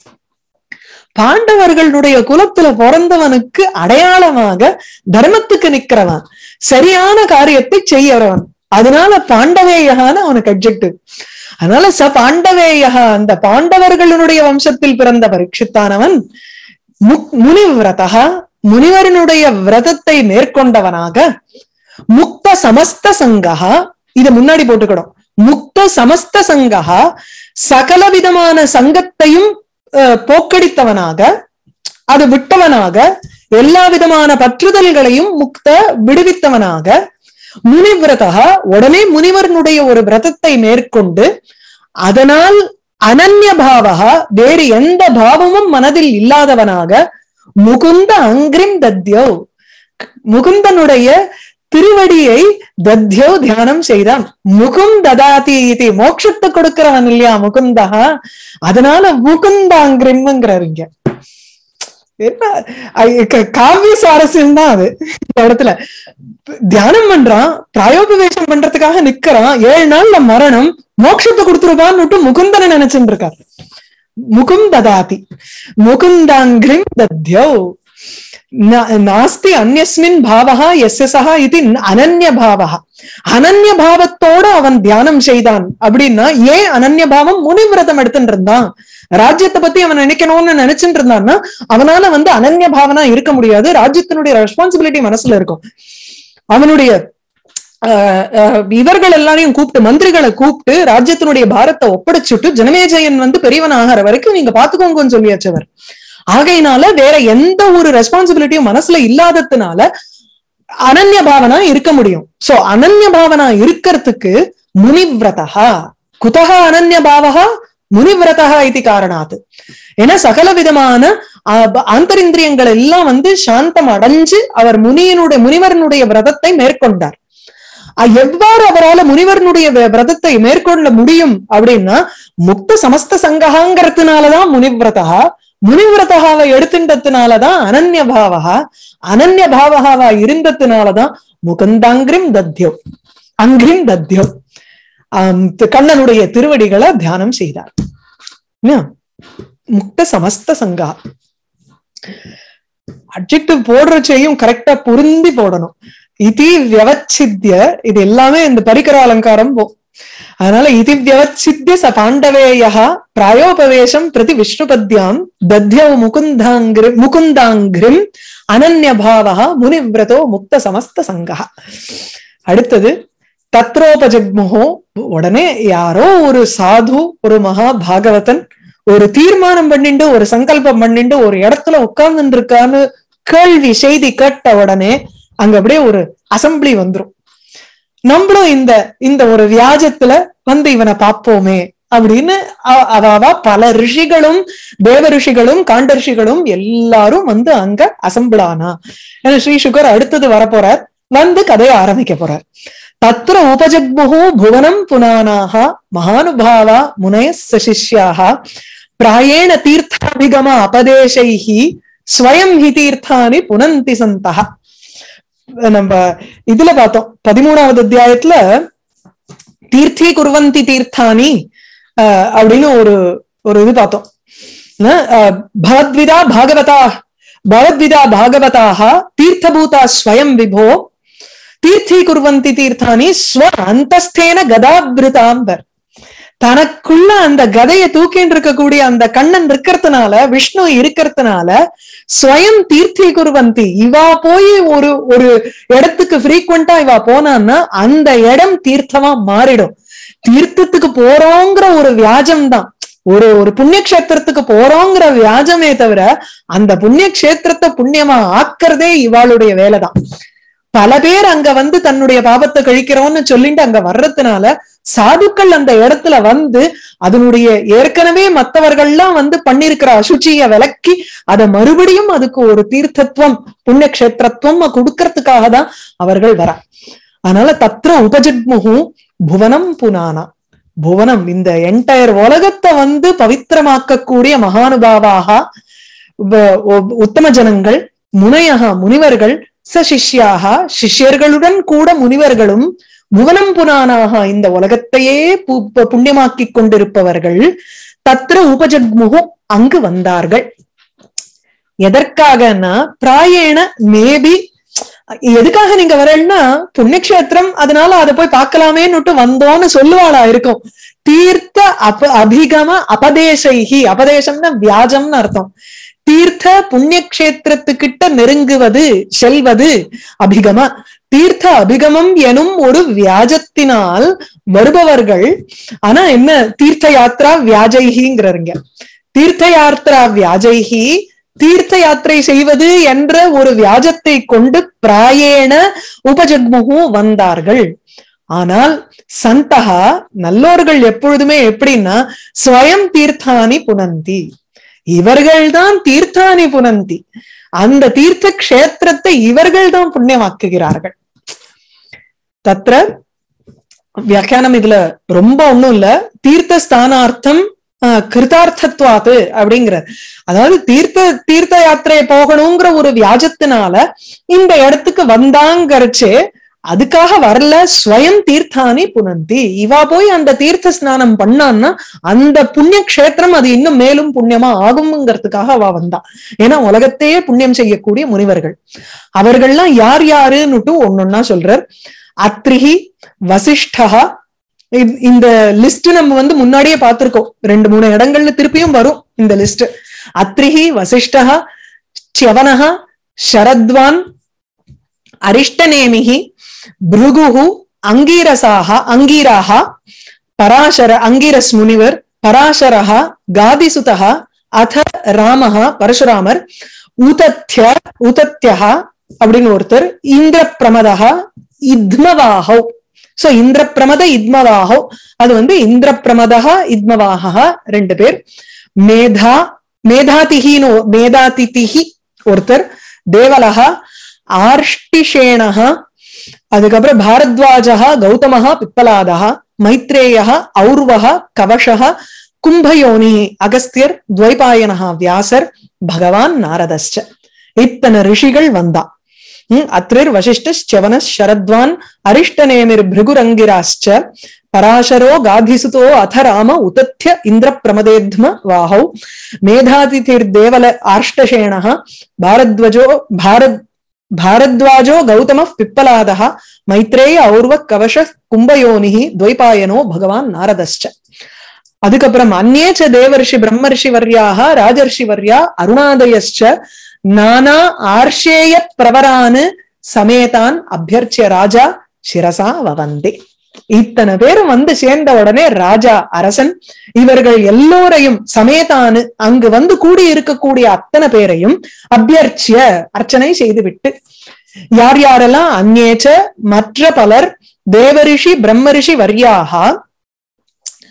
பாண்டவர்களுடைய குலத்துல பிறந்தவனுக்கு அடையாளமாக தர்மத்துக்கு நிக்கிறவன் சரியான காரியத்தை செய்யறவன் அதனால பாண்டவேயகான அவனுக்கு அப்ஜெக்டிவ் அதனால ச பாண்டவேயா அந்த பாண்டவர்களுடைய வம்சத்தில் பிறந்த பரீட்சித்தானவன் முக் முனிவிரதா முனிவரனுடைய விரதத்தை மேற்கொண்டவனாக முக்த சமஸ்த சங்கா இத முன்னாடி போட்டுக்கணும் முக்த சமஸ்த சங்கா சகல விதமான சங்கத்தையும் அஹ், போக்கடித்தவனாக அது விட்டவனாக எல்லா விதமான பற்றுதல்களையும் முக்த விடுவித்தவனாக முனிவிரதா உடனே முனிவரனுடைய ஒரு விரதத்தை மேற்கொண்டு அதனால் அனன்ய பாவகா வேறு எந்த பாவமும் மனதில் இல்லாதவனாக முகுந்த அங்கிரிம் தத்யோ முகுந்தனுடைய திருவடியை தத்யோ தியானம் செய்தான் முகும் ததாதி இது மோட்சத்தை கொடுக்கிறவன் இல்லையா முகுந்தா அதனால முகுந்தாங்கிரிம்ங்கிறாரு இங்க என்ன ஐ- க- காவிய சுவாரஸ்யம் தான் அது இந்த இடத்துல தியானம் பண்றான் பிராயோபவேசம் பண்றதுக்காக நிக்கிறான் ஏழு நாள்ல மரணம் மோட்சத்தை கொடுத்துருவான்னு முகுந்தனை நினைச்சுட்டு இருக்காரு முகும் ததாதி முகுந்தாங்கிரிம் தத்யோ நா- நாஸ்தி அந்யஸ்மின் பாவகா எஸ்ய சஹா இது அனன்ய பாவகா அனன்ய பாவத்தோட அவன் தியானம் செய்தான் அப்படின்னா ஏன் அனன்ய பாவம் முனிவிரதம் எடுத்துட்டு இருந்தான் ராஜ்யத்தை பத்தி அவன் நினைக்கணும்னு நினைச்சுட்டு இருந்தான்னா அவனால வந்து அனன்ய பாவனா இருக்க முடியாது ராஜ்யத்தினுடைய ரெஸ்பான்சிபிலிட்டி மனசுல இருக்கும் அவனுடைய ஆஹ், ஆஹ், இவர்கள் எல்லாரையும் கூப்பிட்டு மந்திரிகளை கூப்பிட்டு ராஜ்யத்தினுடைய பாரத்தை ஒப்படைச்சுட்டு ஜனமேஜயன் வந்து பெரியவன் ஆகிற வரைக்கும் நீங்க பாத்துக்கோங்கன்னு சொல்லியாச்சு அவர் ஆகையினால வேற எந்த ஒரு ரெஸ்பான்சிபிலிட்டியும் மனசுல இல்லாததுனால அனன்ய பாவனா இருக்க முடியும் சோ அனன்ய பாவனா இருக்கிறதுக்கு முனிவிரதா குதக அனன்ய பாவகா முனிவிரதா இது காரணாத் ஏன்னா சகல விதமான ஆஹ், ப- ஆந்தரிந்திரியங்கள் எல்லாம் வந்து சாந்தம் அடைஞ்சு அவர் முனியினுடைய முனிவரனுடைய விரதத்தை மேற்கொண்டார் அஹ், எவ்வாறு அவரால முனிவரனுடைய வி- விரதத்தை மேற்கொள்ள முடியும் அப்படின்னா முக்த சமஸ்த சங்ககாங்கிறதுனாலதான் முனிவிரதா முனிவிரதகாவை எடுத்துட்டதுனாலதான் அனன்ய பாவகா அனன்ய பாவகாவா இருந்ததுனாலதான் முகுந்தாங்கிரிம் தத்யோ அங்கிரிம் தத்யோ ஆம், தி- கண்ணனுடைய திருவடிகளை தியானம் செய்தார் என்ன? முக்த சமஸ்த சங்கா அட்ஜெக்டிவ் போடுறச்சையும் கரெக்டா பொருந்தி போடணும் இதி வியவச்சித்ய இது எல்லாமே இந்த பரிகர அலங்காரம் போ அதனால இதி வியவச்சித்ய ச பாண்டவேயா பிராயோபவேஷம் பிரதி விஷ்ணுபத்யாம் தத்யௌ முகுந்தாங்கிரி முகுந்தாங்கிரிம் அனன்ய பாவா முனிவிரதோ முக்த சமஸ்த சங்கா அடுத்தது தத்ரோபஜக்முகோ உடனே யாரோ ஒரு சாது ஒரு மகா பாகவதன் ஒரு தீர்மானம் பண்ணிண்டு ஒரு சங்கல்பம் பண்ணிண்டு ஒரு இடத்துல உட்கார்ந்து இருக்கான்னு கேள்வி செய்தி கேட்ட உடனே அங்க அப்படியே ஒரு அசம்பிளி வந்துரும் நம்மளும் இந்த இந்த ஒரு வியாஜத்துல வந்து இவனை பார்ப்போமே அப்படின்னு அ- அவாவா பல ரிஷிகளும் தேவ ரிஷிகளும் காண்ட ரிஷிகளும் எல்லாரும் வந்து அங்க அசம்பிளானா ஏன்னா ஸ்ரீ சுகர் அடுத்தது வரப்போறார் வந்து கதையை ஆரம்பிக்க போறார் தத்ர உபஜக்முகு புவனம் புனானாக மகானுபாவா முனய சசிஷ்யாக பிராயேண தீர்த்தாபிகம அபதேசைஹி ஸ்வயம் ஹி தீர்த்தானி புனந்தி சந்தः நம்ம இதுல பார்த்தோம் பதிமூணாவது அத்தியாயத்துல தீர்த்தி குர்வந்தி தீர்த்தானி அஹ், அப்படின்னு ஒரு ஒரு இது பார்த்தோம் ந, அஹ், பகவத்விதா பாகவதா பகவத்விதா பாகவதாக தீர்த்தபூதா ஸ்வயம் விபோ தீர்த்தி குர்வந்தி தீர்த்தானி ஸ்வ அந்தஸ்தேன கதாபிருதாம்பர் தனக்குள்ள அந்த கதையை தூக்கின்னு இருக்கக்கூடிய அந்த கண்ணன் இருக்கிறதுனால விஷ்ணு இருக்கிறதுனால ஸ்வயம் தீர்த்தி குருவந்தி இவா போய் ஒரு ஒரு இடத்துக்கு ஃப்ரீக்வெண்டா இவா போனான்னா அந்த இடம் தீர்த்தமா மாறிடும் தீர்த்தத்துக்கு போறோங்கிற ஒரு வியாஜம் தான் ஒரு ஒரு புண்ணிய கஷேத்திரத்துக்கு போறோங்கிற வியாஜமே தவிர அந்த புண்ணிய கஷேத்திரத்தை புண்ணியமா ஆக்குறதே இவாளுடைய வேலைதான் பல பேர் அங்க வந்து தன்னுடைய பாபத்தை கழிக்கிறோம்னு சொல்லிட்டு அங்க வர்றதுனால சாதுக்கள் அந்த இடத்துல வந்து அதனுடைய ஏற்கனவே மத்தவர்கள்லாம் வந்து பண்ணிருக்கிற அசுச்சிய விலக்கி அதை மறுபடியும் அதுக்கு ஒரு தீர்த்தத்துவம் புண்ணிய கஷேத்திரத்துவம் கொடுக்கறதுக்காக தான் அவர்கள் வர அதனால தத்ர உபஜித்முகு புவனம் புனானா புவனம் இந்த என்டையர் உலகத்தை வந்து பவித்திரமாக்கக்கூடிய மகானுபாவாக உப- உ- உத்தம ஜனங்கள் முனையக முனிவர்கள் ச சிஷ்யாக சிஷ்யர்களுடன் கூட முனிவர்களும் புவனம் புனானாக இந்த உலகத்தையே பு- பு- புண்ணியமாக்கிக் கொண்டிருப்பவர்கள் தத்ர உபஜக்முகு அங்கு வந்தார்கள் எதற்காகனா பிராயேண மேபி எதுக்காக நீங்க வரேன்னா புண்ணியக்ஷேத்திரம் அதனால அதை போய் பார்க்கலாமேன்னுட்டு வந்தோம்னு சொல்லுவாளா இருக்கும் தீர்த்த அப அபிகம அபதேசைகி அபதேசம்னா வியாஜம்னு அர்த்தம் தீர்த்த புண்ணியக்ஷேத்திரத்துக்கிட்ட நெருங்குவது செல்வது அபிகம தீர்த்த அபிகமம் எனும் ஒரு வியாஜத்தினால் வருபவர்கள் ஆனா என்ன தீர்த்த யாத்ரா வியாஜைகிங்கிறங்க தீர்த்த யாத்ரா வியாஜைகி தீர்த்த யாத்திரை செய்வது என்ற ஒரு வியாஜத்தை கொண்டு பிராயேண உபஜக்முகு வந்தார்கள் ஆனால் சந்தகா நல்லோர்கள் எப்பொழுதுமே எப்படின்னா ஸ்வயம் தீர்த்தானி புனந்தி இவர்கள்தான் தீர்த்தானி புனந்தி அந்த தீர்த்த கஷேத்திரத்தை இவர்கள் தான் புண்ணியமாக்குகிறார்கள் தத்ர வியாக்கியானம் இதுல ரொம்ப ஒண்ணும் இல்ல தீர்த்த ஸ்தானார்த்தம் ஆஹ், கிருதார்த்தத்வாத்து அப்படிங்கிற அதாவது தீர்த்த தீர்த்த யாத்திரை போகணுங்கிற ஒரு வியாஜத்தினால இந்த இடத்துக்கு வந்தாங்கறச்சே அதுக்காக வரல ஸ்வயம் தீர்த்தானி புனந்தி இவா போய் அந்த தீர்த்த ஸ்நானம் பண்ணான்னா அந்த புண்ணிய கஷேத்திரம் அது இன்னும் மேலும் புண்ணியமா ஆகும்ங்கிறதுக்காக அவ வந்தா ஏன்னா உலகத்தையே புண்ணியம் செய்யக்கூடிய முனிவர்கள் அவர்கள்லாம் யார் யாருன்னுட்டு ஒன்னொன்னா சொல்றார் அத்ரிஹி வசிஷ்டஹா இ- இந்த லிஸ்ட் நம்ம வந்து முன்னாடியே பார்த்திருக்கோம் ரெண்டு மூணு இடங்கள்ல திருப்பியும் வரும் இந்த லிஸ்ட் அத்ரிஹி வசிஷ்டஹா च्यवनः शरद्वान् अरिष्टनेमिः भृगुः अङ्गीरसाः अङ्गीराः पराशर अङ्गीरस् मुनिवर् பராசரः காதிசுதः அத ராமः பரசுராமர் உதத்ய உதத்யः அப்படின்னு ஒருத்தர் இந்திர பிரமதः இத்மவாஹௌ சோ இந்திர பிரமத இத்மவாஹௌ அது வந்து இந்திர பிரமதः இத்மவாஹா ரெண்டு பேர் மேதா மேதாதிஹின்னு மேதாதிதிஹி ஒருத்தர் தேவலஹா ஆர்ஷ்டிஷேணஹ அதுக்கப்புறம் பாரத்வாஜः கௌதமः பிப்பலாதः மைத்ரேயः ஔர்வः கவஷः கும்பயோனி அகஸ்தியர் துவைபாயனஹ வியாசர் பகவான் நாரதஸ்ச இத்தனை ரிஷிகள் வந்தா ம், அத்ரிர் வசிஷ்டஸ் சவனஸ் சரத்வான் அரிஷ்டநேமிர் பிருகுரங்கிராஸ்ச பராசரோ காதிசுதோ அத ராம உதத்ய இந்திர பிரமதேத்ம வாஹௌ மேதாதிதிர்தேவல ஆர்ஷ்டசேணः பாரத்வஜோ பாரத் भारद्वाजो गौतमः पिप्पलादः மைத்ரேய ஔர்வ கவச கும்பயோனிஹி துவைபாயனோ பகவான் நாரதஸ்ச அதுக்கப்புறம் அந்நேச்ச தேவர்ஷி பிரம்மர்ஷி வர்யாக ராஜர்ஷி வர்யா அருணாதயஸ்ச நானா ஆர்ஷேய பிரவரானு சமேதான் அபியர்ச்சிய ராஜா சிரசா வவந்தே இத்தனை பேரும் வந்து சேர்ந்த உடனே ராஜா அரசன் இவர்கள் எல்லோரையும் சமேதானு அங்கு வந்து கூடி இருக்கக்கூடிய அத்தனை பேரையும் அபியர்ச்சிய அர்ச்சனை செய்துவிட்டு யார் யாரெல்லாம் அந்நேச்ச மற்ற பலர் தேவரிஷி பிரம்மரிஷி வர்யாகா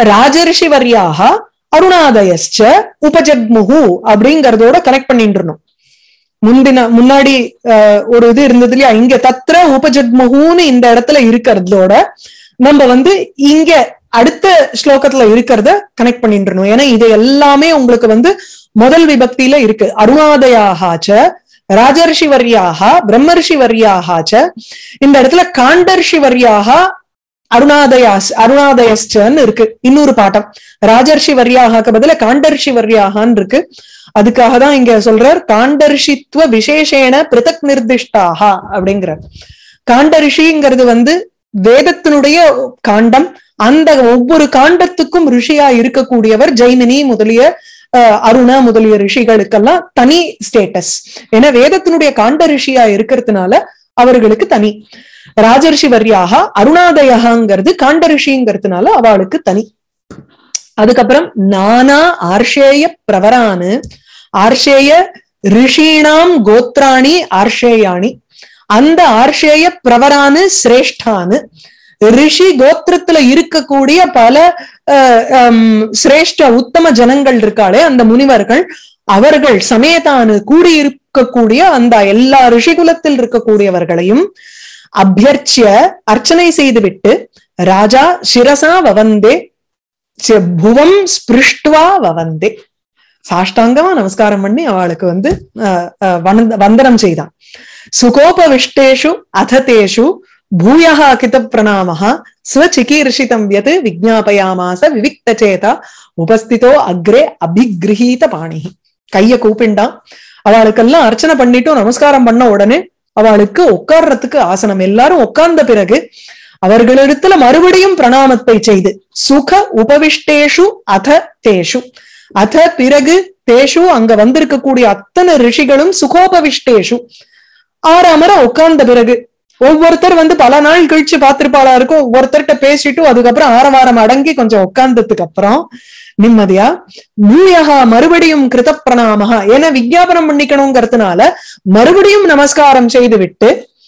ராஜர்ஷிவர்யாக அருணாதயஸ்ச உபஜக்முகு அப்படிங்கறதோட கனெக்ட் பண்ணிட்டு இருந்தோம் முந்தின முன்னாடி அஹ், ஒரு இது இருந்தது இல்லையா இங்க தத்ர உபஜக்முகுன்னு இந்த இடத்துல இருக்கிறதோட நம்ம வந்து இங்க அடுத்த ஸ்லோகத்துல இருக்கிறத கனெக்ட் பண்ணிட்டு இருந்தோம் ஏன்னா இது எல்லாமே உங்களுக்கு வந்து முதல் விபக்தியில இருக்கு அருணாதயாகாச்ச ராஜர்ஷி வரியாக பிரம்மர்ஷி வரியாகாச்ச இந்த இடத்துல காண்டர்ஷி வரியாக அருணாதயாஸ் அருணாதயஸ்டன்னு இருக்கு இன்னொரு பாட்டம் ராஜர்ஷி வரியாகாக்கு பதிலா காண்டர்ஷி வரியாகான்னு இருக்கு அதுக்காக தான் இங்க சொல்றார் காண்டர்ஷித்துவ விசேஷேன பிருத்தக் நிர்திஷ்டாக அப்படிங்கிறார் காண்டரிஷிங்கிறது வந்து வேதத்தினுடைய காண்டம் அந்த ஒவ்வொரு காண்டத்துக்கும் ரிஷியா இருக்கக்கூடியவர் ஜெய்மினி முதலிய அஹ், அருணா முதலிய ரிஷிகளுக்கெல்லாம் தனி ஸ்டேட்டஸ் ஏன்னா வேதத்தினுடைய காண்ட ரிஷியா இருக்கிறதுனால அவர்களுக்கு தனி ராஜர்ஷி வரியாக அருணாதயகாங்கிறது காண்ட ரிஷிங்கிறதுனால அவளுக்கு தனி அதுக்கப்புறம் நானா ஆர்ஷேய பிரவரானு ஆர்ஷேய ரிஷீணாம் கோத்ராணி ஆர்ஷேயாணி அந்த ஆர்ஷேய பிரவரானு சிரேஷ்டானு ரிஷி கோத்திரத்துல இருக்கக்கூடிய பல அஹ், ஹம், சிரேஷ்ட உத்தம ஜனங்கள் இருக்காளே அந்த முனிவர்கள் அவர்கள் சமேதானு கூடியிருக்கக்கூடிய அந்த எல்லா ரிஷிகுலத்தில் இருக்கக்கூடியவர்களையும் அபியர்ச்சிய அர்ச்சனை செய்துவிட்டு ராஜா சிரசா வவந்தே சி- புவம் ஸ்பிருஷ்டுவா வவந்தே சாஷ்டாங்கமா நமஸ்காரம் பண்ணி அவளுக்கு வந்து அஹ், அஹ், வந்த- வந்தனம் செய்தான் சுகோபவிஷ்டேஷு அததேஷு பூயः கித பிரணாமः ஸ்வச்சிகீர்ஷிதம் யத் விஜ்ஞாபயாமாச விவிக்தச்சேதா உபஸ்திதோ அக்ரே அபிகிரஹீத பாணி கைய கூப்பிண்டான் அவளுக்கெல்லாம் அர்ச்சனை பண்ணிட்டும் நமஸ்காரம் பண்ண உடனே அவளுக்கு உட்கார்றதுக்கு ஆசனம் எல்லாரும் உட்கார்ந்த பிறகு அவர்களிடத்துல மறுபடியும் பிரணாமத்தை செய்து சுக உபவிஷ்டேஷு அத தேஷு அத பிறகு தேஷு அங்க வந்திருக்கக்கூடிய அத்தனை ரிஷிகளும் சுகோபவிஷ்டேஷு ஆறாமர உட்கார்ந்த பிறகு ஒவ்வொருத்தர் வந்து பல நாள் கழிச்சு பார்த்திருப்பாளா இருக்கும் ஒவ்வொருத்தர்கிட்ட பேசிட்டு அதுக்கப்புறம் ஆரவாரம் அடங்கி கொஞ்சம் உட்கார்ந்ததுக்கு அப்புறம் நிம்மதியா பூயகா மறுபடியும் கிருத பிரணாமகா ஏன்னா விஜாபனம் பண்ணிக்கணுங்கிறதுனால மறுபடியும் நமஸ்காரம் செய்து விட்டு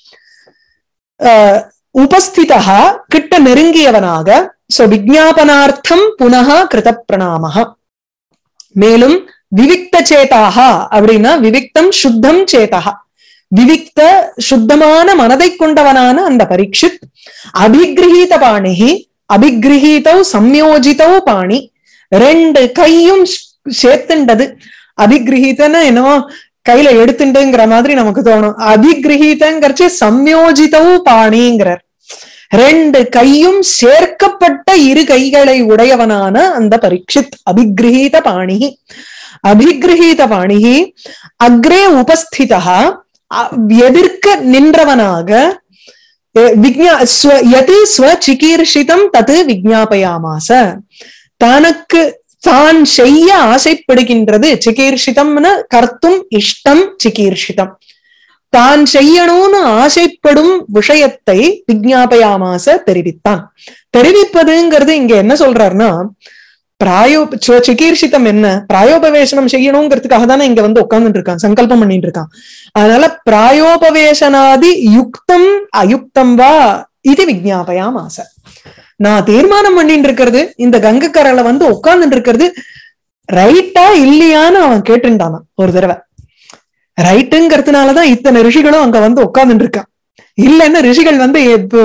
உபஸ்திதா கிட்ட நெருங்கியவனாக சோ விஜாபனார்த்தம் புனக கிருத பிரணாமகா மேலும் விவிக்த சேதாக அப்படின்னா விவிக்தம் சுத்தம் சேதகா விவிக்த சுத்தமான மனதை கொண்டவனான அந்த பரீட்சித் அபிகிரகீத பாணிகி அபிகிரகீதௌ சம்யோஜிதௌ பாணி ரெண்டு கையும் சேர்த்துண்டது அபிகிரகீதன்னு என்னவோ கையில எடுத்துண்டுங்கிற மாதிரி நமக்கு தோணும் அபிகிரகீதங்கிறச்சு சம்யோஜிதௌ பாணிங்கிறார் ரெண்டு கையும் சேர்க்கப்பட்ட இரு கைகளை உடையவனான அந்த பரீட்சித் அபிகிரகீத பாணி அபிகிரகீத பாணி அக்ரே உபஸ்திதா எதிர்க்க நின்றவனாக விஜ்ஞா எது ஸ்வச்சிகீர்ஷிதம் தது விஜ்ஞாபயாமாச தனக்கு தான் செய்ய ஆசைப்படுகின்றது சிகீர்ஷிதம்னு கர்த்தும் இஷ்டம் சிகீர்ஷிதம் தான் செய்யணும்னு ஆசைப்படும் விஷயத்தை விஜ்ஞாபயாமாச தெரிவித்தான் தெரிவிப்பதுங்கிறது இங்க என்ன சொல்றாருன்னா பிராயோ சிகீர்ஷிதம் என்ன பிராயோபவேசனம் செய்யணுங்கிறதுக்காக தானே இங்க வந்து உட்கார்ந்துட்டு இருக்கான் சங்கல்பம் பண்ணிட்டு இருக்கான் அதனால பிராயோபவேசனாதி யுக்தம் அயுக்தம் வா இது விஜ்ஞாபயாம் ஆசை நான் தீர்மானம் பண்ணிட்டு இருக்கிறது இந்த கங்கக்கரையில வந்து உட்கார்ந்துட்டு இருக்கிறது ரைட்டா இல்லையான்னு அவன் கேட்டுட்டானா ஒரு தடவை ரைட்டுங்கிறதுனாலதான் இத்தனை ரிஷிகளும் அங்க வந்து உட்கார்ந்துட்டு இருக்கான் இல்லைன்னா ரிஷிகள் வந்து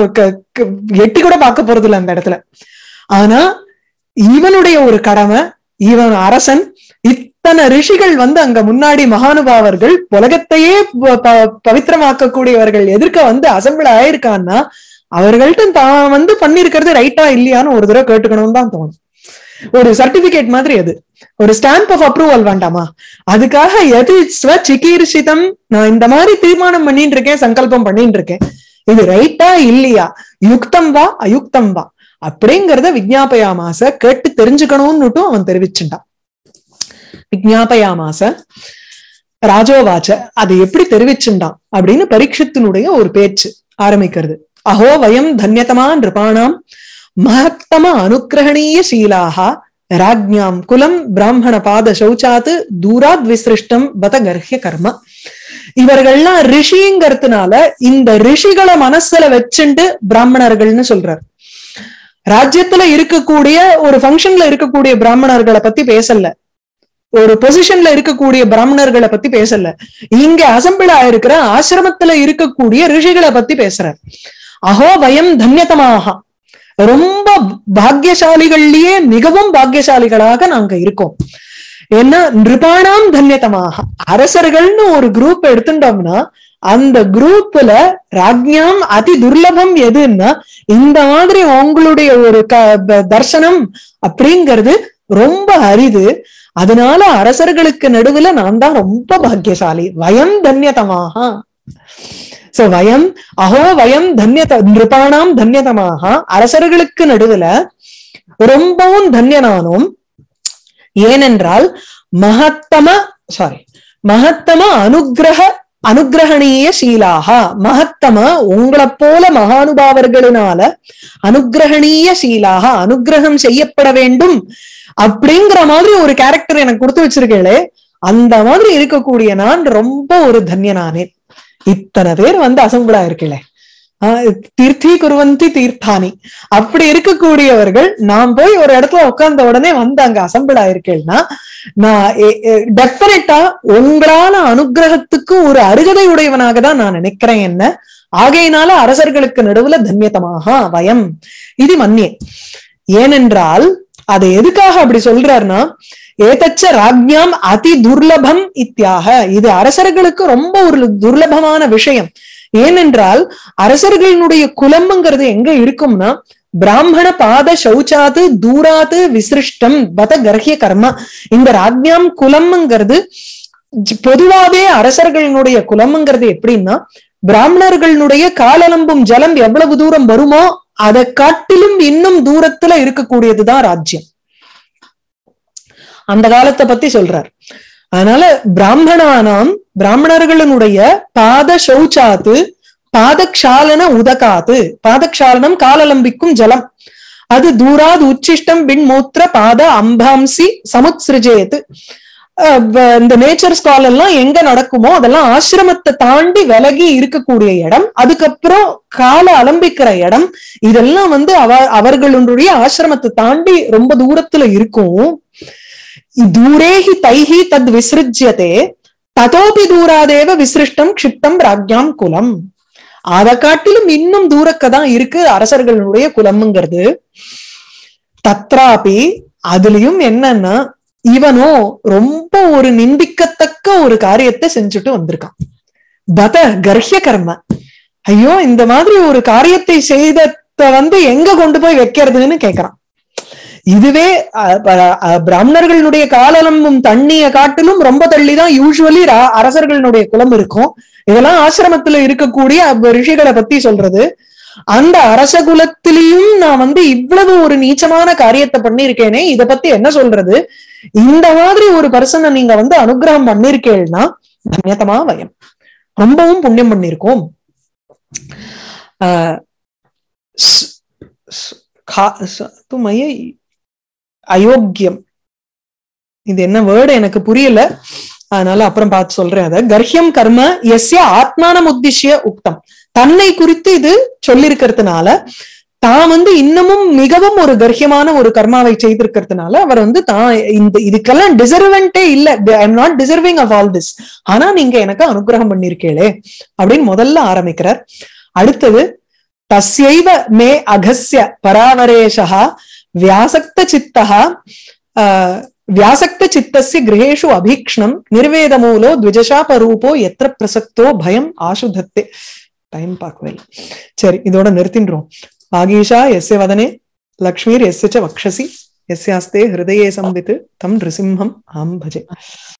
எட்டி கூட பார்க்க போறது இல்லை அந்த இடத்துல ஆனா இவனுடைய ஒரு கடமை இவன் அரசன் இத்தனை ரிஷிகள் வந்து அங்க முன்னாடி மகானுபாவர்கள் உலகத்தையே பவித்திரமாக்கக்கூடியவர்கள் எதிர்க்க வந்து அசம்பிள் ஆயிருக்கான்னா அவர்கள்ட்ட தான் வந்து பண்ணிருக்கிறது ரைட்டா இல்லையான்னு ஒரு தடவை கேட்டுக்கணும்னு தான் தோணும் ஒரு சர்டிபிகேட் மாதிரி அது ஒரு ஸ்டாம்ப் ஆஃப் அப்ரூவல் வேண்டாமா அதுக்காக எது ஸ்வ சிகீர்ஷிதம் நான் இந்த மாதிரி தீர்மானம் பண்ணிட்டு இருக்கேன் சங்கல்பம் பண்ணிட்டு இருக்கேன் இது ரைட்டா இல்லையா யுக்தம் வா அயுக்தம் வா அப்படிங்கறத விஜாபயாமாச கேட்டு தெரிஞ்சுக்கணும்னுட்டும் அவன் தெரிவிச்சுட்டான் விஜாபயாமாச ராஜோவாச்ச அதை எப்படி தெரிவிச்சுட்டான் அப்படின்னு பரீட்சத்தினுடைய ஒரு பேச்சு ஆரம்பிக்கிறது அஹோ வயம் தன்யதமா நிருபாணாம் மகத்தம அனுகிரகணீய சீலாக ராஜ்ஞாம் குலம் பிராமண பாத சௌச்சாத்து தூராத் விசிருஷ்டம் பத கர்ஹிய கர்ம இவர்கள்லாம் ரிஷிங்கிறதுனால இந்த ரிஷிகளை மனசுல வச்சுண்டு பிராமணர்கள்னு சொல்றார் ராஜ்யத்துல இருக்கக்கூடிய ஒரு ஃபங்க்ஷன்ல இருக்கக்கூடிய பிராமணர்களை பத்தி பேசல ஒரு பொசிஷன்ல இருக்கக்கூடிய பிராமணர்களை பத்தி பேசல இங்க அசம்பிள் ஆயிருக்கிற ஆசிரமத்துல இருக்கக்கூடிய ரிஷிகளை பத்தி பேசுறார் அஹோ வயம் தன்யதமாக ரொம்ப பாக்கியசாலிகள்லயே மிகவும் பாக்கியசாலிகளாக நாங்க இருக்கோம் ஏன்னா நிருபாணாம் தன்யதமாக அரசர்கள்னு ஒரு குரூப் எடுத்துட்டோம்னா அந்த குரூப்ல ராஜ்ஞாம் அதி துர்லபம் எதுன்னா இந்த மாதிரி உங்களுடைய ஒரு க ப- தர்சனம் அப்படிங்கிறது ரொம்ப அரிது அதனால அரசர்களுக்கு நடுவுல நான் தான் ரொம்ப பாக்கியசாலி வயம் தன்யதமாக சோ வயம் அஹோ வயம் தன்யத நிருபாணாம் தன்யதமாக அரசர்களுக்கு நடுவுல ரொம்பவும் தன்யனானோம் ஏனென்றால் மகத்தம சாரி மகத்தம அனுக்கிரக அனுக்கிரகணீய சீலாக மகத்தம உங்களைப் போல மகானுபாவர்களினால அனுக்கிரகணீய சீலாக அனுக்கிரகம் செய்யப்பட வேண்டும் அப்படிங்கிற மாதிரி ஒரு கேரக்டர் எனக்கு கொடுத்து வச்சிருக்கேளே அந்த மாதிரி இருக்கக்கூடிய நான் ரொம்ப ஒரு தன்யனானேன் இத்தனை பேர் வந்து அசம்பிளா இருக்கலே தீர்த்தி குருவந்தி தீர்த்தானி அப்படி இருக்கக்கூடியவர்கள் நான் போய் ஒரு இடத்துல உட்கார்ந்த உடனே வந்து அங்க அசம்பிள் ஆயிருக்கேன்னா நான் டெஃபினட்டா உங்களால அனுகிரகத்துக்கு ஒரு அருகதை உடையவனாக தான் நான் நினைக்கிறேன் என்ன ஆகையினால அரசர்களுக்கு நடுவுல தன்யதமாக வயம் இது மன்னியே ஏனென்றால் அதை எதுக்காக அப்படி சொல்றாருன்னா ஏதச்ச ராஜ்ஞாம் அதி துர்லபம் இத்தியாக இது அரசர்களுக்கு ரொம்ப ஒரு துர்லபமான விஷயம் ஏனென்றால் அரசர்களினுடைய குலம்ங்கிறது எங்க இருக்கும்னா பிராமண பாத சௌச்சாத்து தூராத்து விசிருஷ்டம் பத கர்ஹிய கர்மா இந்த ராஜ்ஞாம் குலம்ங்கிறது ஜ- பொதுவாவே அரசர்களினுடைய குலம்ங்கிறது எப்படின்னா பிராமணர்களுடைய காலலம்பும் ஜலம் எவ்வளவு தூரம் வருமோ அதை காட்டிலும் இன்னும் தூரத்துல இருக்கக்கூடியதுதான் ராஜ்யம் அந்த காலத்தை பத்தி சொல்றார் அதனால பிராமணானாம் பிராமணர்களுடைய பாத சௌச்சாத்து பாதக்ஷாலன உதகாத்து பாதக்ஷாலனம் காலலம்பிக்கும் ஜலம் அது தூராது உச்சிஷ்டம் பின் மூத்திர பாத அம்பாம்சி சமுத்சிருஜேத்து அஹ் வ- இந்த நேச்சர் ஸ்கால் எல்லாம் எங்க நடக்குமோ அதெல்லாம் ஆசிரமத்தை தாண்டி விலகி இருக்கக்கூடிய இடம் அதுக்கப்புறம் கால அலம்பிக்கிற இடம் இதெல்லாம் வந்து அவ அவர்களுடைய ஆசிரமத்தை தாண்டி ரொம்ப தூரத்துல இருக்கும் தூரேஹி தைஹி தத் விசிருஜ்யதே ததோபி தூராதேவ விசிருஷ்டம் க்ஷிப்தம் ராஜ்யாம் குலம் அதை காட்டிலும் இன்னும் தூரக்கதான் இருக்கு அரசர்களுடைய குலம்ங்கிறது தத்ராபி அதுலயும் என்னன்னா இவனோ ரொம்ப ஒரு நிந்திக்கத்தக்க ஒரு காரியத்தை செஞ்சுட்டு வந்திருக்கான் பத கர்ஹ்ய கர்ம ஐயோ இந்த மாதிரி ஒரு காரியத்தை செய்தத வந்து எங்க கொண்டு போய் வைக்கிறதுன்னு கேக்குறான் இதுவே அஹ், ப- அஹ், பிராமணர்களுடைய காலலம்பும் தண்ணிய காட்டிலும் ரொம்ப தள்ளிதான் யூஸ்வலி அரசர்களுடைய குலம் இருக்கும் இதெல்லாம் ஆசிரமத்துல இருக்கக்கூடிய அப்ப ரிஷிகளை பத்தி சொல்றது அந்த அரச குலத்திலையும் நான் வந்து இவ்வளவு ஒரு நீச்சமான காரியத்தை பண்ணியிருக்கேனே இத பத்தி என்ன சொல்றது இந்த மாதிரி ஒரு பர்சனை நீங்க வந்து அனுகிரகம் பண்ணிருக்கேன்னா தன்யதமா வயம் ரொம்பவும் புண்ணியம் பண்ணிருக்கோம் ஆஹ் ஸ்- ஸ்- கா- ச- துமய அயோக்கியம் இது என்ன வேர்டு எனக்கு புரியல அதனால அப்புறம் பார்த்து சொல்றேன் அத கர்ஹ்யம் கர்ம எஸ்ய ஆத்மானம் உத்திஷ்ய உக்தம் தன்னை குறித்து இது சொல்லிருக்கிறதுனால தான் வந்து இன்னமும் மிகவும் ஒரு கர்ஹ்யமான ஒரு கர்மாவை செய்திருக்கிறதுனால அவர் வந்து தான் இந்த இதுக்கெல்லாம் டிசர்வெண்டே இல்ல I am not deserving of all this ஆனா நீங்க எனக்கு அனுகிரகம் பண்ணிருக்கீங்களே அப்படின்னு முதல்ல ஆரம்பிக்கிறார் அடுத்தது தஸ்யைவ மே அகஸ்ய பராவரேஷா வியாசக்த சித்தா வியாசக்த சித்தஸ்ய கிரகேஷு அபீக்ஷ்ணம் நிர்வேதமூலோ த்விஜசாபரூபோ எத்திர பிரசக்தோ பயம் ஆசுதத்தே டைம் பார்க்கவே இல்லை. சரி இதோட நிறுத்தின்றோம் ஆகீஷா எஸ்ய வதனே லக்ஷ்மீர் எஸ்ய ச வக்ஷசி எஸ்யாஸ்தே ஹிருதயே சம்வித் தம் நிருசிம்ஹம் ஆம் பஜே